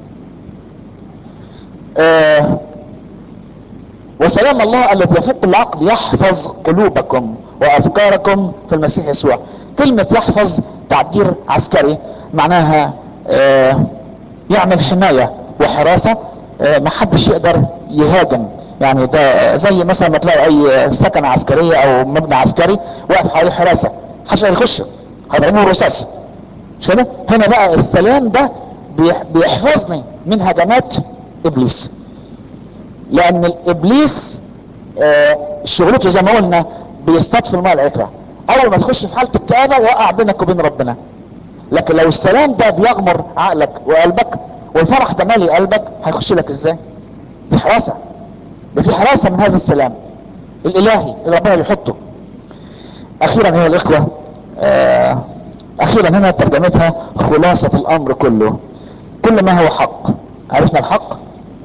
آه وسلام الله الذي يفوق العقل يحفظ قلوبكم وافكاركم في المسيح يسوع كلمة يحفظ تعبير عسكري معناها آه يعمل حماية وحراسة آه ما حدش يقدر يهاجم يعني ده زي مثلا ما تلاقي اي سكنة عسكرية او مبنى عسكري واقف حواليه حراسة محدش يخش هيضربوه رصاص مش كده هنا بقى السلام ده بيحفظني من هجمات ابليس لان الابليس آه شغلته زي ما قلنا بيصطاد في الماء العكرة اول ما تخش في حالة الكآبة يوقع بينك وبين ربنا لكن لو السلام ده بيغمر عقلك وقلبك والفرح ده مالي قلبك هيخش لك ازاي في حراسة ده في حراسة من هذا السلام الالهي اللي ربنا بيحطه اخيرا ايها الاخوة آه اخيرا هنا ترجمتها خلاصة الامر كله كل ما هو حق عرفنا الحق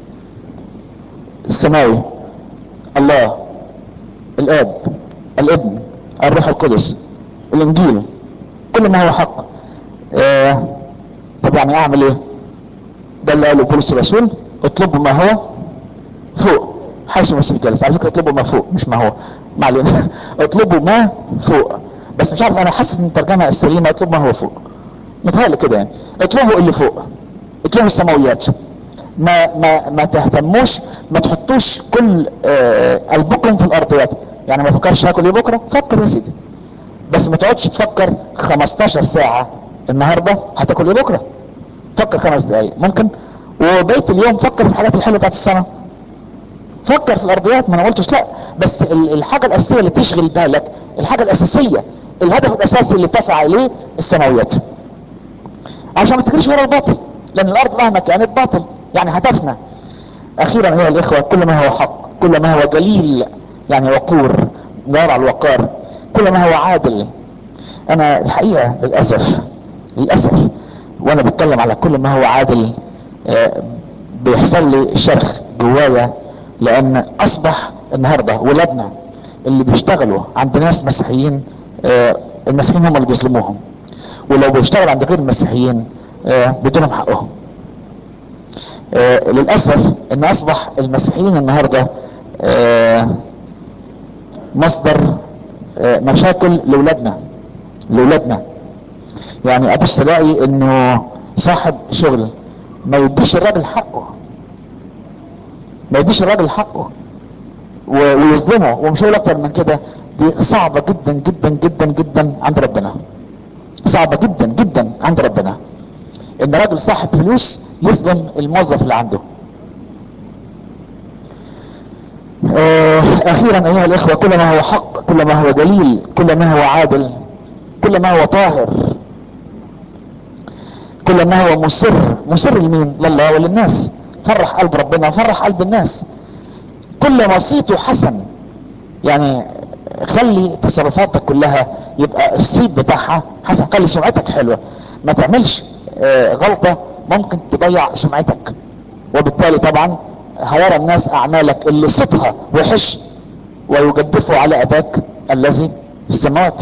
السماوي الله الاب الابن الروح القدس الانجيل كل ما هو حق آه طب يعني اعمل ايه ده اللي قاله بولس الرسول اطلبوا ما هو فوق حيث المسيح جالس على فكره اطلبوا ما فوق مش ما هو ما علينا اطلبوا ما فوق بس مش عارف انا حاسس ان الترجمه السليمه اطلبوا ما هو فوق متهيألي كده يعني اطلبوا اللي فوق اطلبوا السماويات ما ما ما تهتموش ما تحطوش كل آه قلبكم في الارضيات يعني ما فكرش هاكل ايه بكره فكر يا سيدي بس ما تقعدش تفكر 15 ساعه النهارده هتاكل ايه بكره فكر خمس دقايق ممكن وبقيه اليوم فكر في الحاجات الحلوه بتاعت السنه فكر في الارضيات ما انا قلتش لا بس الحاجه الاساسيه اللي تشغل بالك الحاجه الاساسيه الهدف الاساسي اللي بتسعى اليه السماويات عشان ما تجريش ورا الباطل لان الارض مهما كانت باطل يعني هدفنا اخيرا ايها الاخوة كل ما هو حق كل ما هو جليل يعني وقور دار على الوقار كل ما هو عادل انا الحقيقة للأسف للأسف وانا بتكلم على كل ما هو عادل آه بيحصل لي شرخ جوايا لان اصبح النهاردة ولادنا اللي بيشتغلوا عند ناس مسيحيين آه المسيحيين هم اللي بيظلموهم ولو بيشتغل عند غير المسيحيين آه بدونهم حقهم آه للأسف ان اصبح المسيحيين النهاردة آه مصدر آه مشاكل لولادنا لولادنا يعني ابص الاقي انه صاحب شغل ما يديش الراجل حقه ما يديش الراجل حقه ويظلمه ومش هقول اكتر من كده دي صعبة جدا جدا جدا جدا عند ربنا صعبة جدا جدا عند ربنا ان راجل صاحب فلوس يظلم الموظف اللي عنده آه اخيرا ايها الاخوة كل ما هو حق كل ما هو جليل كل ما هو عادل كل ما هو طاهر كل ما هو مسر مسر لمين لله وللناس فرح قلب ربنا فرح قلب الناس كل ما صيته حسن يعني خلي تصرفاتك كلها يبقى الصيت بتاعها حسن خلي سمعتك حلوة ما تعملش آه غلطة ممكن تضيع سمعتك وبالتالي طبعا هيرى الناس اعمالك اللي صوتها وحش ويجدفوا على اباك الذي في السماوات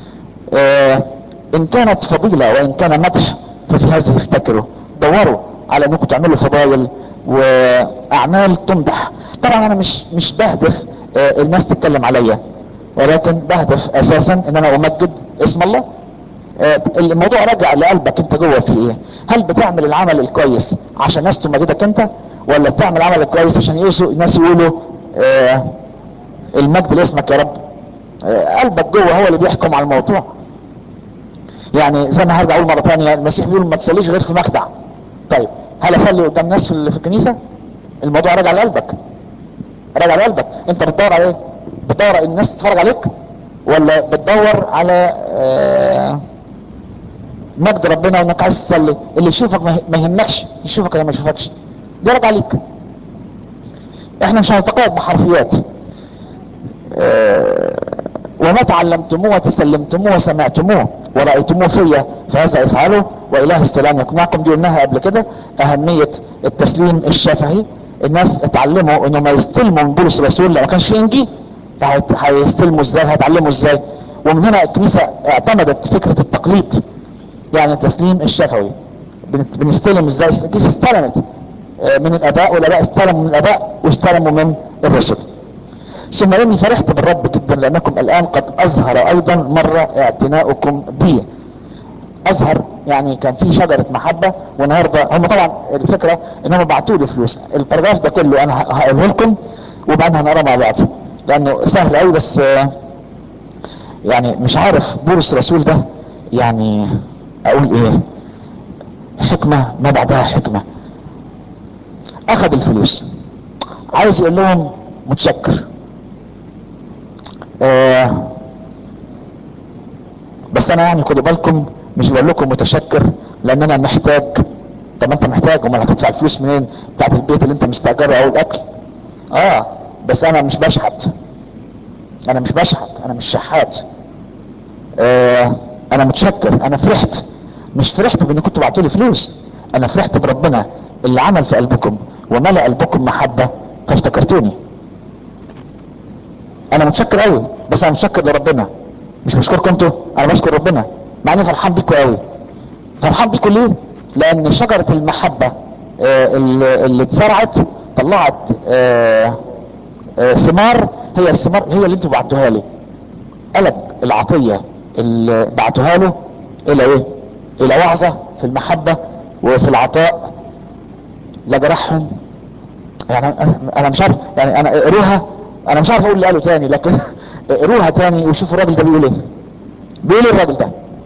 آه ان كانت فضيلة وان كان مدح ففي هذه افتكروا دوروا على انكم تعملوا فضائل واعمال تمدح طبعا انا مش مش بهدف آه، الناس تتكلم عليا ولكن بهدف اساسا ان انا امجد اسم الله آه، الموضوع راجع لقلبك انت جوه في ايه هل بتعمل العمل الكويس عشان الناس تمجدك انت ولا بتعمل العمل الكويس عشان يوصوا الناس يقولوا آه المجد لاسمك يا رب آه قلبك جوه هو اللي بيحكم على الموضوع يعني زي ما هرجع اقول مره ثانيه المسيح بيقول ما تصليش غير في مخدع طيب هل اصلي قدام ناس في ال- في الكنيسه الموضوع راجع لقلبك راجع لقلبك انت بتدور على ايه بتدور على الناس تتفرج عليك ولا بتدور على آه مجد ربنا وانك عايز تصلي اللي يشوفك ما ما يهمكش يشوفك ولا ما يشوفكش ده راجع عليك احنا مش هنتقاعد بحرفيات آه، وما تعلمتموه وتسلمتموه وسمعتموه ورأيتموه فيا فهذا افعلوا وإله السلام يكون معكم دي قلناها قبل كده أهمية التسليم الشفهي الناس اتعلموا انهم يستلموا من بولس الرسول لما كانش في انجيل فهيت- هيستلموا ازاي هيتعلموا ازاي ومن هنا الكنيسة اعتمدت فكرة التقليد يعني التسليم الشفوي بن- بنستلم ازاي الكنيسة استلمت آه، من الاباء والاباء استلموا من الاباء واستلموا من الرسل ثم اني فرحت بالرب جدا لانكم الان قد اظهر ايضا مرة اعتناؤكم بي اظهر يعني كان في شجرة محبة والنهاردة هم طبعا الفكرة ان هم بعتوا لي فلوس الباراجراف ده كله انا ه- هقوله لكم وبعدين هنقرا مع بعض لانه سهل قوي بس آه، يعني مش عارف بولس الرسول ده يعني اقول ايه حكمة ما بعدها حكمة اخذ الفلوس عايز يقول لهم متشكر آه بس انا يعني خدوا بالكم مش بقول لكم متشكر لان انا محتاج طب ما انت محتاج امال هتدفع الفلوس منين بتاعت البيت اللي انت مستاجره او الاكل اه بس انا مش بشحت انا مش بشحت انا مش شحات آه انا متشكر انا فرحت مش فرحت بان كنتوا بعتوا لي فلوس انا فرحت بربنا اللي عمل في قلبكم وملأ قلبكم محبة فافتكرتوني انا متشكر قوي بس انا متشكر لربنا مش بشكركم انتوا انا بشكر ربنا مع اني فرحان بيكم قوي فرحان بيكم ليه لان شجرة المحبة آه، اللي اللي اتزرعت طلعت آه، آه، ثمار هي الثمار هي اللي انتوا بعتوها لي قلب العطية اللي بعتوها له الى ايه الى وعظة في المحبة وفي العطاء لا جرحهم يعني أنا- انا مش عارف يعني انا اقروها انا مش عارف اقول اللي قاله تاني لكن اقروها تاني وشوفوا الراجل ده بيقول ايه بيقول ايه الراجل ده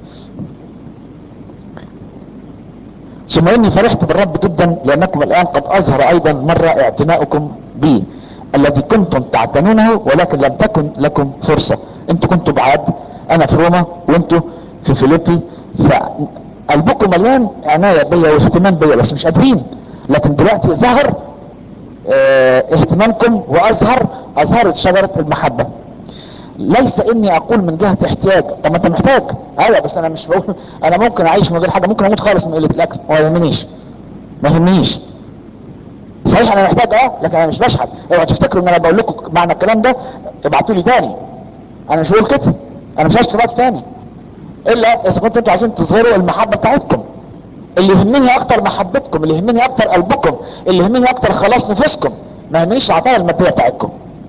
ثم اني فرحت بالرب جدا لانكم الان قد اظهر ايضا مرة اعتناؤكم بي الذي كنتم تعتنونه ولكن لم تكن لكم فرصة انتوا كنتوا بعاد انا في روما وانتوا في فيليبي فقلبكم مليان عناية بيا واهتمام بيا بس مش قادرين لكن دلوقتي ظهر اه اهتمامكم واظهر اظهرت شجرة المحبة ليس اني اقول من جهة احتياج طب ما انت محتاج ايوه بس انا مش بقول انا ممكن اعيش من غير حاجة ممكن اموت خالص من قلة الاكل ما يهمنيش ما يهمنيش صحيح انا محتاج اه لكن انا مش بشحت اوعوا تفتكروا ان انا بقول لكم معنى الكلام ده ابعتوا لي تاني انا مش بقول كده انا مش عايز تبعتوا تاني الا اذا كنتوا انتوا عايزين تظهروا المحبة بتاعتكم اللي يهمني اكتر محبتكم اللي يهمني اكتر قلبكم اللي يهمني اكتر خلاص نفوسكم ما يهمنيش العطايا المادية بتاعتكم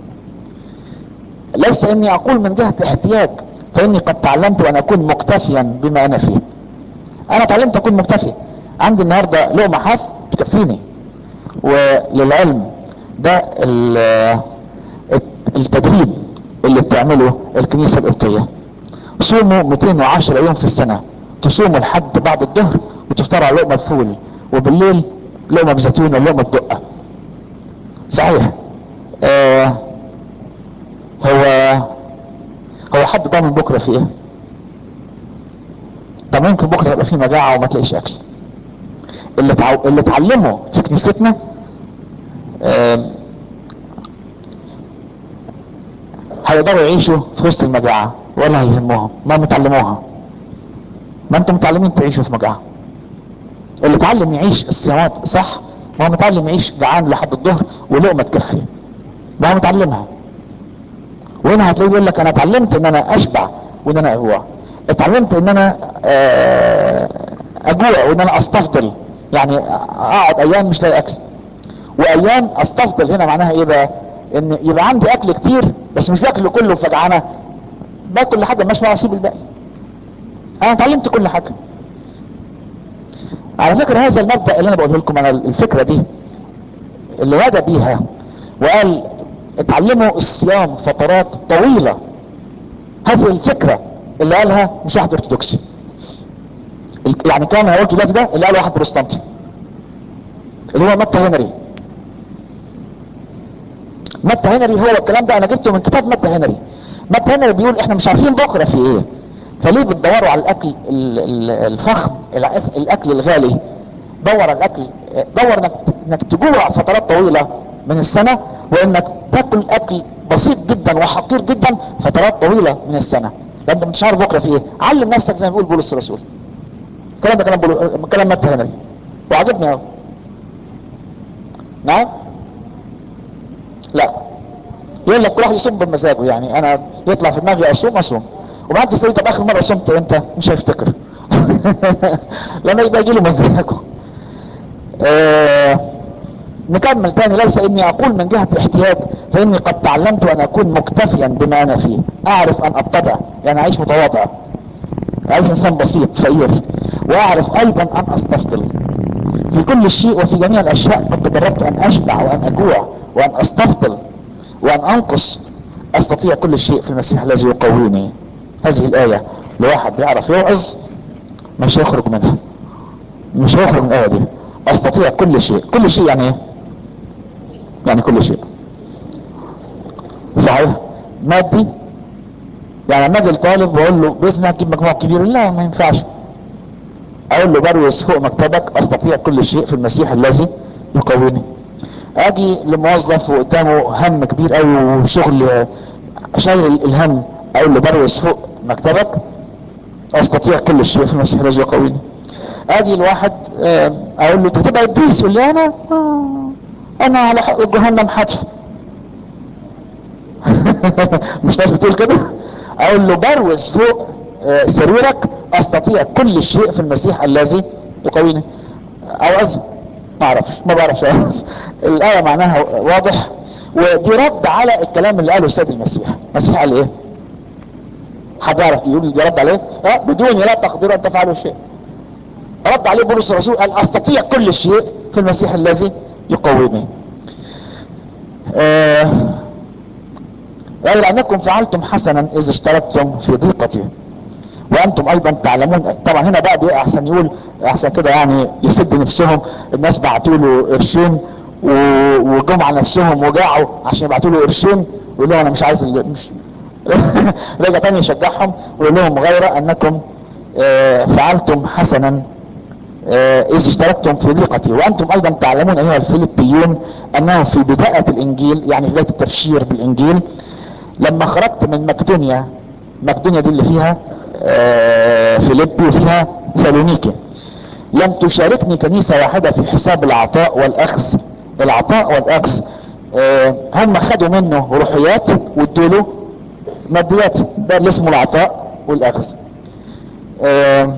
ليس اني اقول من جهة احتياج فاني قد تعلمت ان اكون مكتفيا بما انا فيه انا تعلمت اكون مكتفي عندي النهاردة لقمة حاف تكفيني وللعلم ده ال- التدريب اللي بتعمله الكنيسة القبطية صوموا 210 يوم في السنة تصوموا لحد بعد الظهر وتفطروا على لقمة فول وبالليل لقمة بزيتون ولا لقمة دقة صحيح آه هو هو حد ضامن بكرة في ايه طب ممكن بكرة يبقى في مجاعة وما تلاقيش اكل اللي تعو... اللي اتعلموا في كنيستنا آم، هيقدروا يعيشوا في وسط المجاعة ولا هيهمهم ما متعلموها ما انتم متعلمين تعيشوا في مجاعة اللي اتعلم يعيش الصيامات صح ما هو متعلم يعيش جعان لحد الظهر ولقمة تكفيه ما هو متعلمها وهنا هتلاقيه يقول لك انا اتعلمت ان انا اشبع وان انا اجوع اتعلمت ان انا آه، اجوع وان انا استفضل يعني اقعد ايام مش لاقي اكل وايام استفضل هنا معناها ايه بقى ان يبقى عندي اكل كتير بس مش باكل كله فجعانه باكل لحد ما اشبع واسيب الباقي انا اتعلمت كل حاجه على فكره هذا المبدا اللي انا بقوله لكم انا الفكره دي اللي وعد بيها وقال اتعلموا الصيام فترات طويله هذه الفكره اللي قالها مش واحد ارثوذكسي يعني كان هقول دلوقتي ده اللي قاله واحد بروتستانتي اللي هو متى هنري متى هنري هو الكلام ده انا جبته من كتاب متى هنري متى هنري بيقول احنا مش عارفين بكره في ايه فليه بتدوروا على الاكل الفخم الاكل الغالي دور على الاكل دور انك انك تجوع فترات طويله من السنه وانك تاكل اكل بسيط جدا وحقير جدا فترات طويله من السنه لان انت مش عارف بكره في ايه علم نفسك زي ما بيقول بولس الرسول الكلام ده كلام بولو... كلام متى هنري وعجبني قوي نعم لا يقول لك كل واحد يصوم بمزاجه يعني انا يطلع في دماغي اصوم اصوم وبعد تسألي طب اخر مرة صمت امتى مش هيفتكر لما يبقى يجي له مزاجه آه نكمل تاني ليس اني اقول من جهة الاحتياج فاني قد تعلمت ان اكون مكتفيا بما انا فيه اعرف ان اتبع يعني اعيش متواضع اعيش انسان بسيط فقير واعرف ايضا ان استفضل في كل شيء وفي جميع الاشياء قد تدربت ان اشبع وان اجوع وان استفضل وان انقص استطيع كل شيء في المسيح الذي يقويني هذه الآية لواحد بيعرف يوعظ مش هيخرج منها مش هيخرج من الآية دي استطيع كل شيء كل شيء يعني ايه يعني كل شيء صحيح مادي يعني لما اجي الطالب واقول له باذنك تجيب مجموع كبير لا ما ينفعش اقول له بروز فوق مكتبك استطيع كل شيء في المسيح الذي يقويني اجي لموظف وقدامه هم كبير قوي وشغل شايل الهم اقول له بروز فوق مكتبك استطيع كل شيء في المسيح الذي يقويني اجي الواحد اقول له انت هتبقى قديس يقول لي انا انا على حق جهنم حتف مش ناس بتقول كده اقول له بروز فوق سريرك استطيع كل شيء في المسيح الذي يقويني اوعظ ما اعرفش ما بعرفش اوعظ الايه معناها واضح ودي رد على الكلام اللي قاله السيد المسيح المسيح قال ايه حد يعرف يقول يرد عليه ها بدون لا تقدروا ان تفعلوا شيء رد عليه بولس الرسول قال استطيع كل شيء في المسيح الذي يقويني آه قال لانكم فعلتم حسنا اذا اشتركتم في ضيقتي وانتم ايضا تعلمون طبعا هنا بقى دي احسن يقول احسن كده يعني يسد نفسهم الناس بعتوا له قرشين وجم على نفسهم وجاعوا عشان يبعتوا له قرشين ويقول لهم انا مش عايز مش رجع تاني يشجعهم ويقول لهم غير انكم آه فعلتم حسنا آه اذ اشتركتم في ضيقتي وانتم ايضا تعلمون ايها الفيلبيون انه في بداية الانجيل يعني في بداية التبشير بالانجيل لما خرجت من مقدونيا مقدونيا دي اللي فيها آه فيليبي وفيها سالونيكي لم تشاركني كنيسة واحدة في حساب العطاء والاخذ العطاء والاخذ هم خدوا منه روحيات وادوا له ماديات ده اللي اسمه العطاء والاخذ آه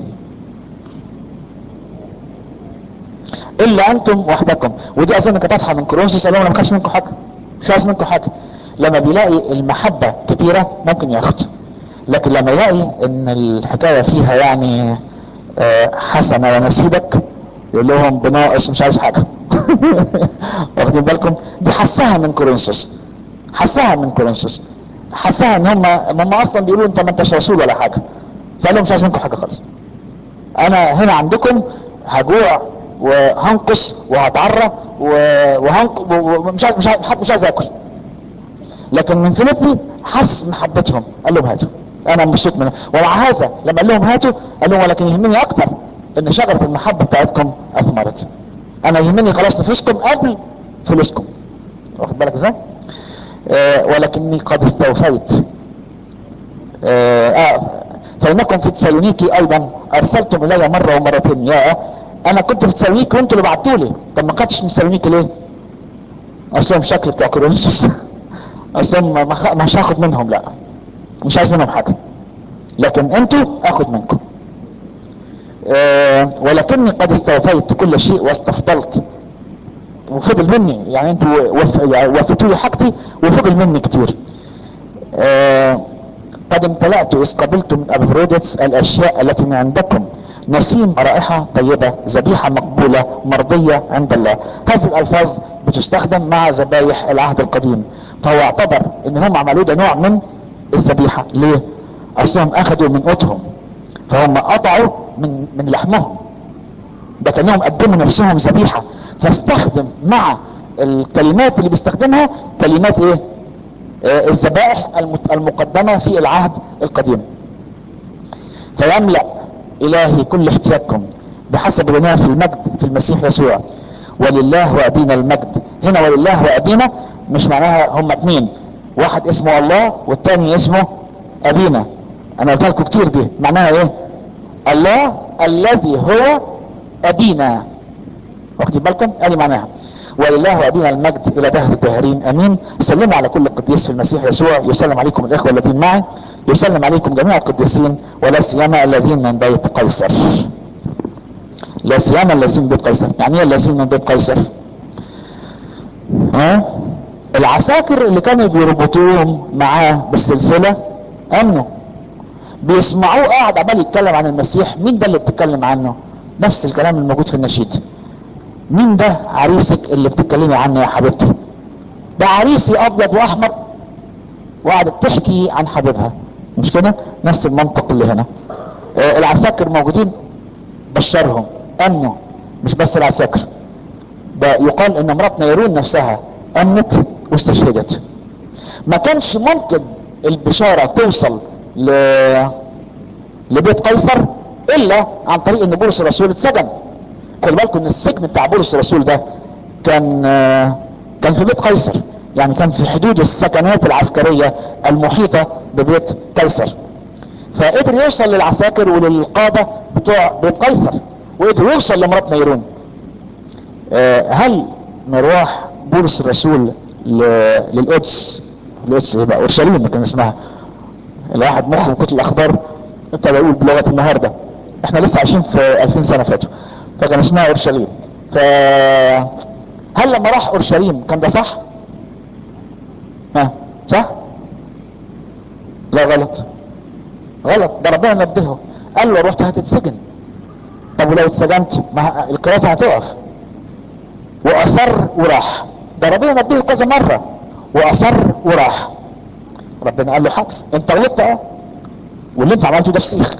الا انتم وحدكم ودي اظن كانت واضحه من كورنثوس قال لهم انا ما خدش منكم حاجه مش عايز منكم حاجه لما بيلاقي المحبه كبيره ممكن ياخد لكن لما يلاقي ان الحكايه فيها يعني آه حسنه ونسيبك يقول لهم بناقص مش عايز حاجه واخدين بالكم دي حسها من كورنثوس حسها من كورنثوس حسها ان هم هم اصلا بيقولوا انت ما انتش رسول ولا حاجه فقال لهم مش عايز منكم حاجه خالص انا هنا عندكم هجوع وهنقص وهتعرى وهنق ومش عايز مش عايز مش عايز اكل لكن من فيليبي حس محبتهم قال لهم هاتوا انا مبسوط منه ومع هذا لما قال لهم هاتوا قال لهم ولكن يهمني اكتر ان شجره المحبه بتاعتكم اثمرت انا يهمني خلاص نفوسكم قبل فلوسكم واخد بالك ازاي آه ولكني قد استوفيت آه, آه فانكم في تسالونيكي ايضا ارسلتم الي مره ومرتين يا انا كنت في تسالونيكي وانتوا اللي بعتوا لي طب ما خدتش من تسالونيكي ليه اصلهم شكل بتوع كورنثوس اصلهم ما مش هاخد منهم لا مش عايز منهم حاجه لكن انتوا اخد منكم آه ولكني قد استوفيت كل شيء واستفضلت وفضل مني يعني انتوا وف... يعني وفيتوا لي حاجتي وفضل مني كتير آه قد امتلأت إذ قبلت من أبفروديتس الأشياء التي من عندكم نسيم رائحة طيبة ذبيحة مقبولة مرضية عند الله هذه الألفاظ بتستخدم مع ذبايح العهد القديم فهو اعتبر ان هم عملوا ده نوع من الذبيحة ليه اصلهم اخذوا من قوتهم فهم قطعوا من من لحمهم ده كانهم قدموا نفسهم ذبيحة فاستخدم مع الكلمات اللي بيستخدمها كلمات ايه آه الذبائح المقدمة في العهد القديم فيملأ الهي كل احتياجكم بحسب غناه في المجد في المسيح يسوع ولله وابينا المجد هنا ولله وابينا مش معناها هم اتنين واحد اسمه الله والتاني اسمه ابينا انا قلت لكم كتير دي معناها ايه الله الذي هو ابينا واخدين بالكم ادي معناها ولله وابينا المجد الى دهر الداهرين امين سلموا على كل قديس في المسيح يسوع يسلم عليكم الاخوه الذين معي يسلم عليكم جميع القديسين ولا سيما الذين من بيت قيصر لا سيما الذين من بيت قيصر يعني ايه الذين من بيت قيصر ها العساكر اللي كانوا بيربطوهم معاه بالسلسله امنوا بيسمعوه قاعد عمال يتكلم عن المسيح مين ده اللي بتتكلم عنه نفس الكلام الموجود في النشيد مين ده عريسك اللي بتتكلمي عنه يا حبيبتي ده عريسي ابيض واحمر وقعدت تحكي عن حبيبها مش كده نفس المنطق اللي هنا آه العساكر موجودين بشرهم امنوا مش بس العساكر ده يقال ان امرأة نيرون نفسها امنت واستشهدت ما كانش ممكن البشارة توصل ل... لبيت قيصر الا عن طريق ان بولس الرسول اتسجن خلي بالكم ان السجن بتاع بولس الرسول ده كان كان في بيت قيصر يعني كان في حدود السكنات العسكرية المحيطة ببيت قيصر فقدر يوصل للعساكر وللقادة بتوع بيت قيصر وقدر يوصل لمرات نيرون هل مروح بولس الرسول للقدس القدس يبقى اورشليم كان اسمها الواحد مخه من كتر الاخبار ابتدى يقول بلغه النهارده احنا لسه عايشين في 2000 سنه فاتوا فكان اسمها اورشليم ف هل لما راح اورشليم كان ده صح؟ ها صح؟ لا غلط غلط ده ربنا نبهه قال له رحت هتتسجن طب ولو اتسجنت ما الكراسه هتقف واصر وراح ده ربنا نبهه كذا مره واصر وراح ربنا قال له حاضر انت غلطت اه واللي انت عملته ده فسيخ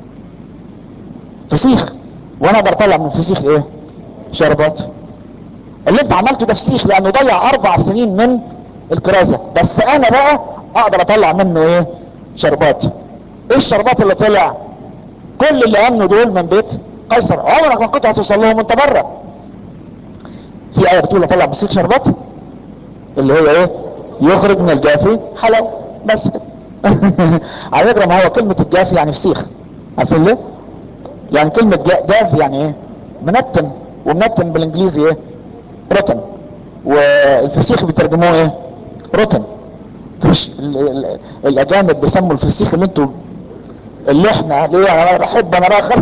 فسيخ وانا اقدر اطلع من الفسيخ ايه شربات اللي انت عملته ده فسيخ لانه ضيع اربع سنين من الكرازه بس انا بقى اقدر اطلع منه ايه شربات ايه الشربات اللي طلع كل اللي امنوا دول من بيت قيصر عمرك ما كنت هتوصل لهم وانت بره في ايه بتقول اطلع فسيخ شربات اللي هي ايه يخرج من الجافي حلو بس كده على فكره ما هو كلمه الجافي يعني فسيخ عارفين ليه يعني كلمة جاف يعني ايه منتن ومنتن بالانجليزي ايه روتن والفسيخ بيترجموه ايه روتن فش الاجانب بيسموا الفسيخ اللي انتوا اللي احنا ليه انا بحب انا راخر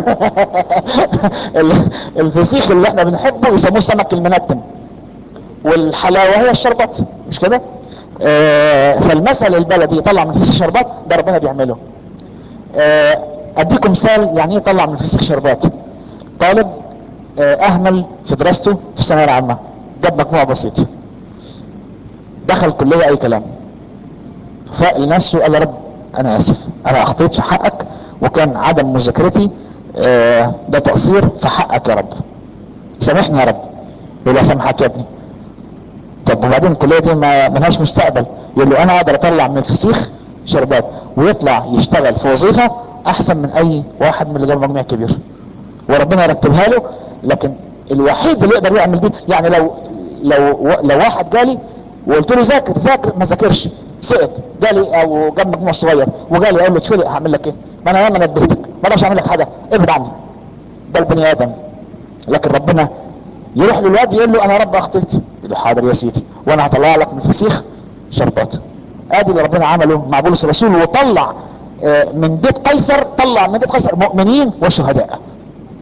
الفسيخ اللي احنا بنحبه يسموه سمك المنتن والحلاوه هي الشربات مش كده آه فالمثل البلدي يطلع من فسيخ شربات ده ربنا بيعمله آه اديكم مثال يعني ايه طلع من الفسيخ شربات طالب آه اهمل في دراسته في الثانويه العامه جاب مجموع بسيط دخل كليه اي كلام فاق لنفسه قال يا رب انا اسف انا اخطيت في حقك وكان عدم مذاكرتي آه ده تقصير في حقك يا رب سامحني يا رب يقول له سامحك يا ابني طب وبعدين الكليه دي ما ملهاش مستقبل يقول له انا اقدر اطلع من الفسيخ شربات ويطلع يشتغل في وظيفه احسن من اي واحد من اللي جاب مجموع كبير وربنا يرتبها له لكن الوحيد اللي يقدر يعمل دي يعني لو لو لو واحد جالي وقلت له ذاكر ذاكر ما ذاكرش سقط جالي او جاب مجموع صغير وجالي اقول له اتفلق هعمل لك ايه؟ ما انا ياما نبهتك ما اقدرش اعمل لك حاجه ابعد عني ده البني ادم لكن ربنا يروح للواد يقول له انا يا رب اخطيت يقول له حاضر يا سيدي وانا هطلع لك من الفسيخ شربات ادي اللي ربنا عمله مع بولس الرسول وطلع من بيت قيصر طلع من بيت قيصر مؤمنين وشهداء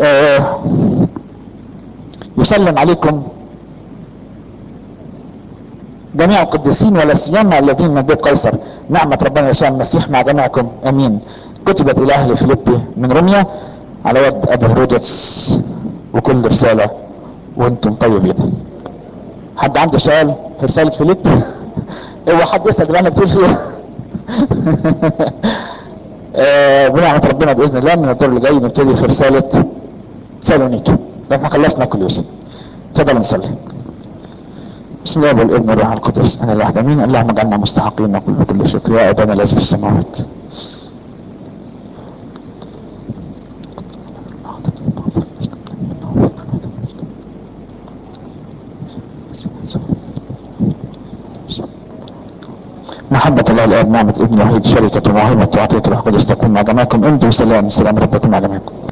آه يسلم عليكم جميع القديسين ولا سيما الذين من بيت قيصر نعمة ربنا يسوع المسيح مع جميعكم امين كتبت الى اهل فيليبي من روميا على يد ابي هرودس وكل رسالة وانتم طيبين حد عنده سؤال في رسالة فيليبي اوعى حد يسأل اللي انا بتقول فيها آه بنعمة ربنا باذن الله من الدور اللي جاي نبتدي في رسالة سالونيكي احنا خلصنا كل يوسف تفضل نصلي بسم الله والابن والروح القدس انا الاحد امين اللهم اجعلنا مستحقين نقول بكل شكر يا ابانا الذي في السماوات محبة الله الآب نعمة ابن وحيد شركة وموهبة وعطية الروح القدس تكون مع جميعكم انتم سلام سلام ربكم مع جميعكم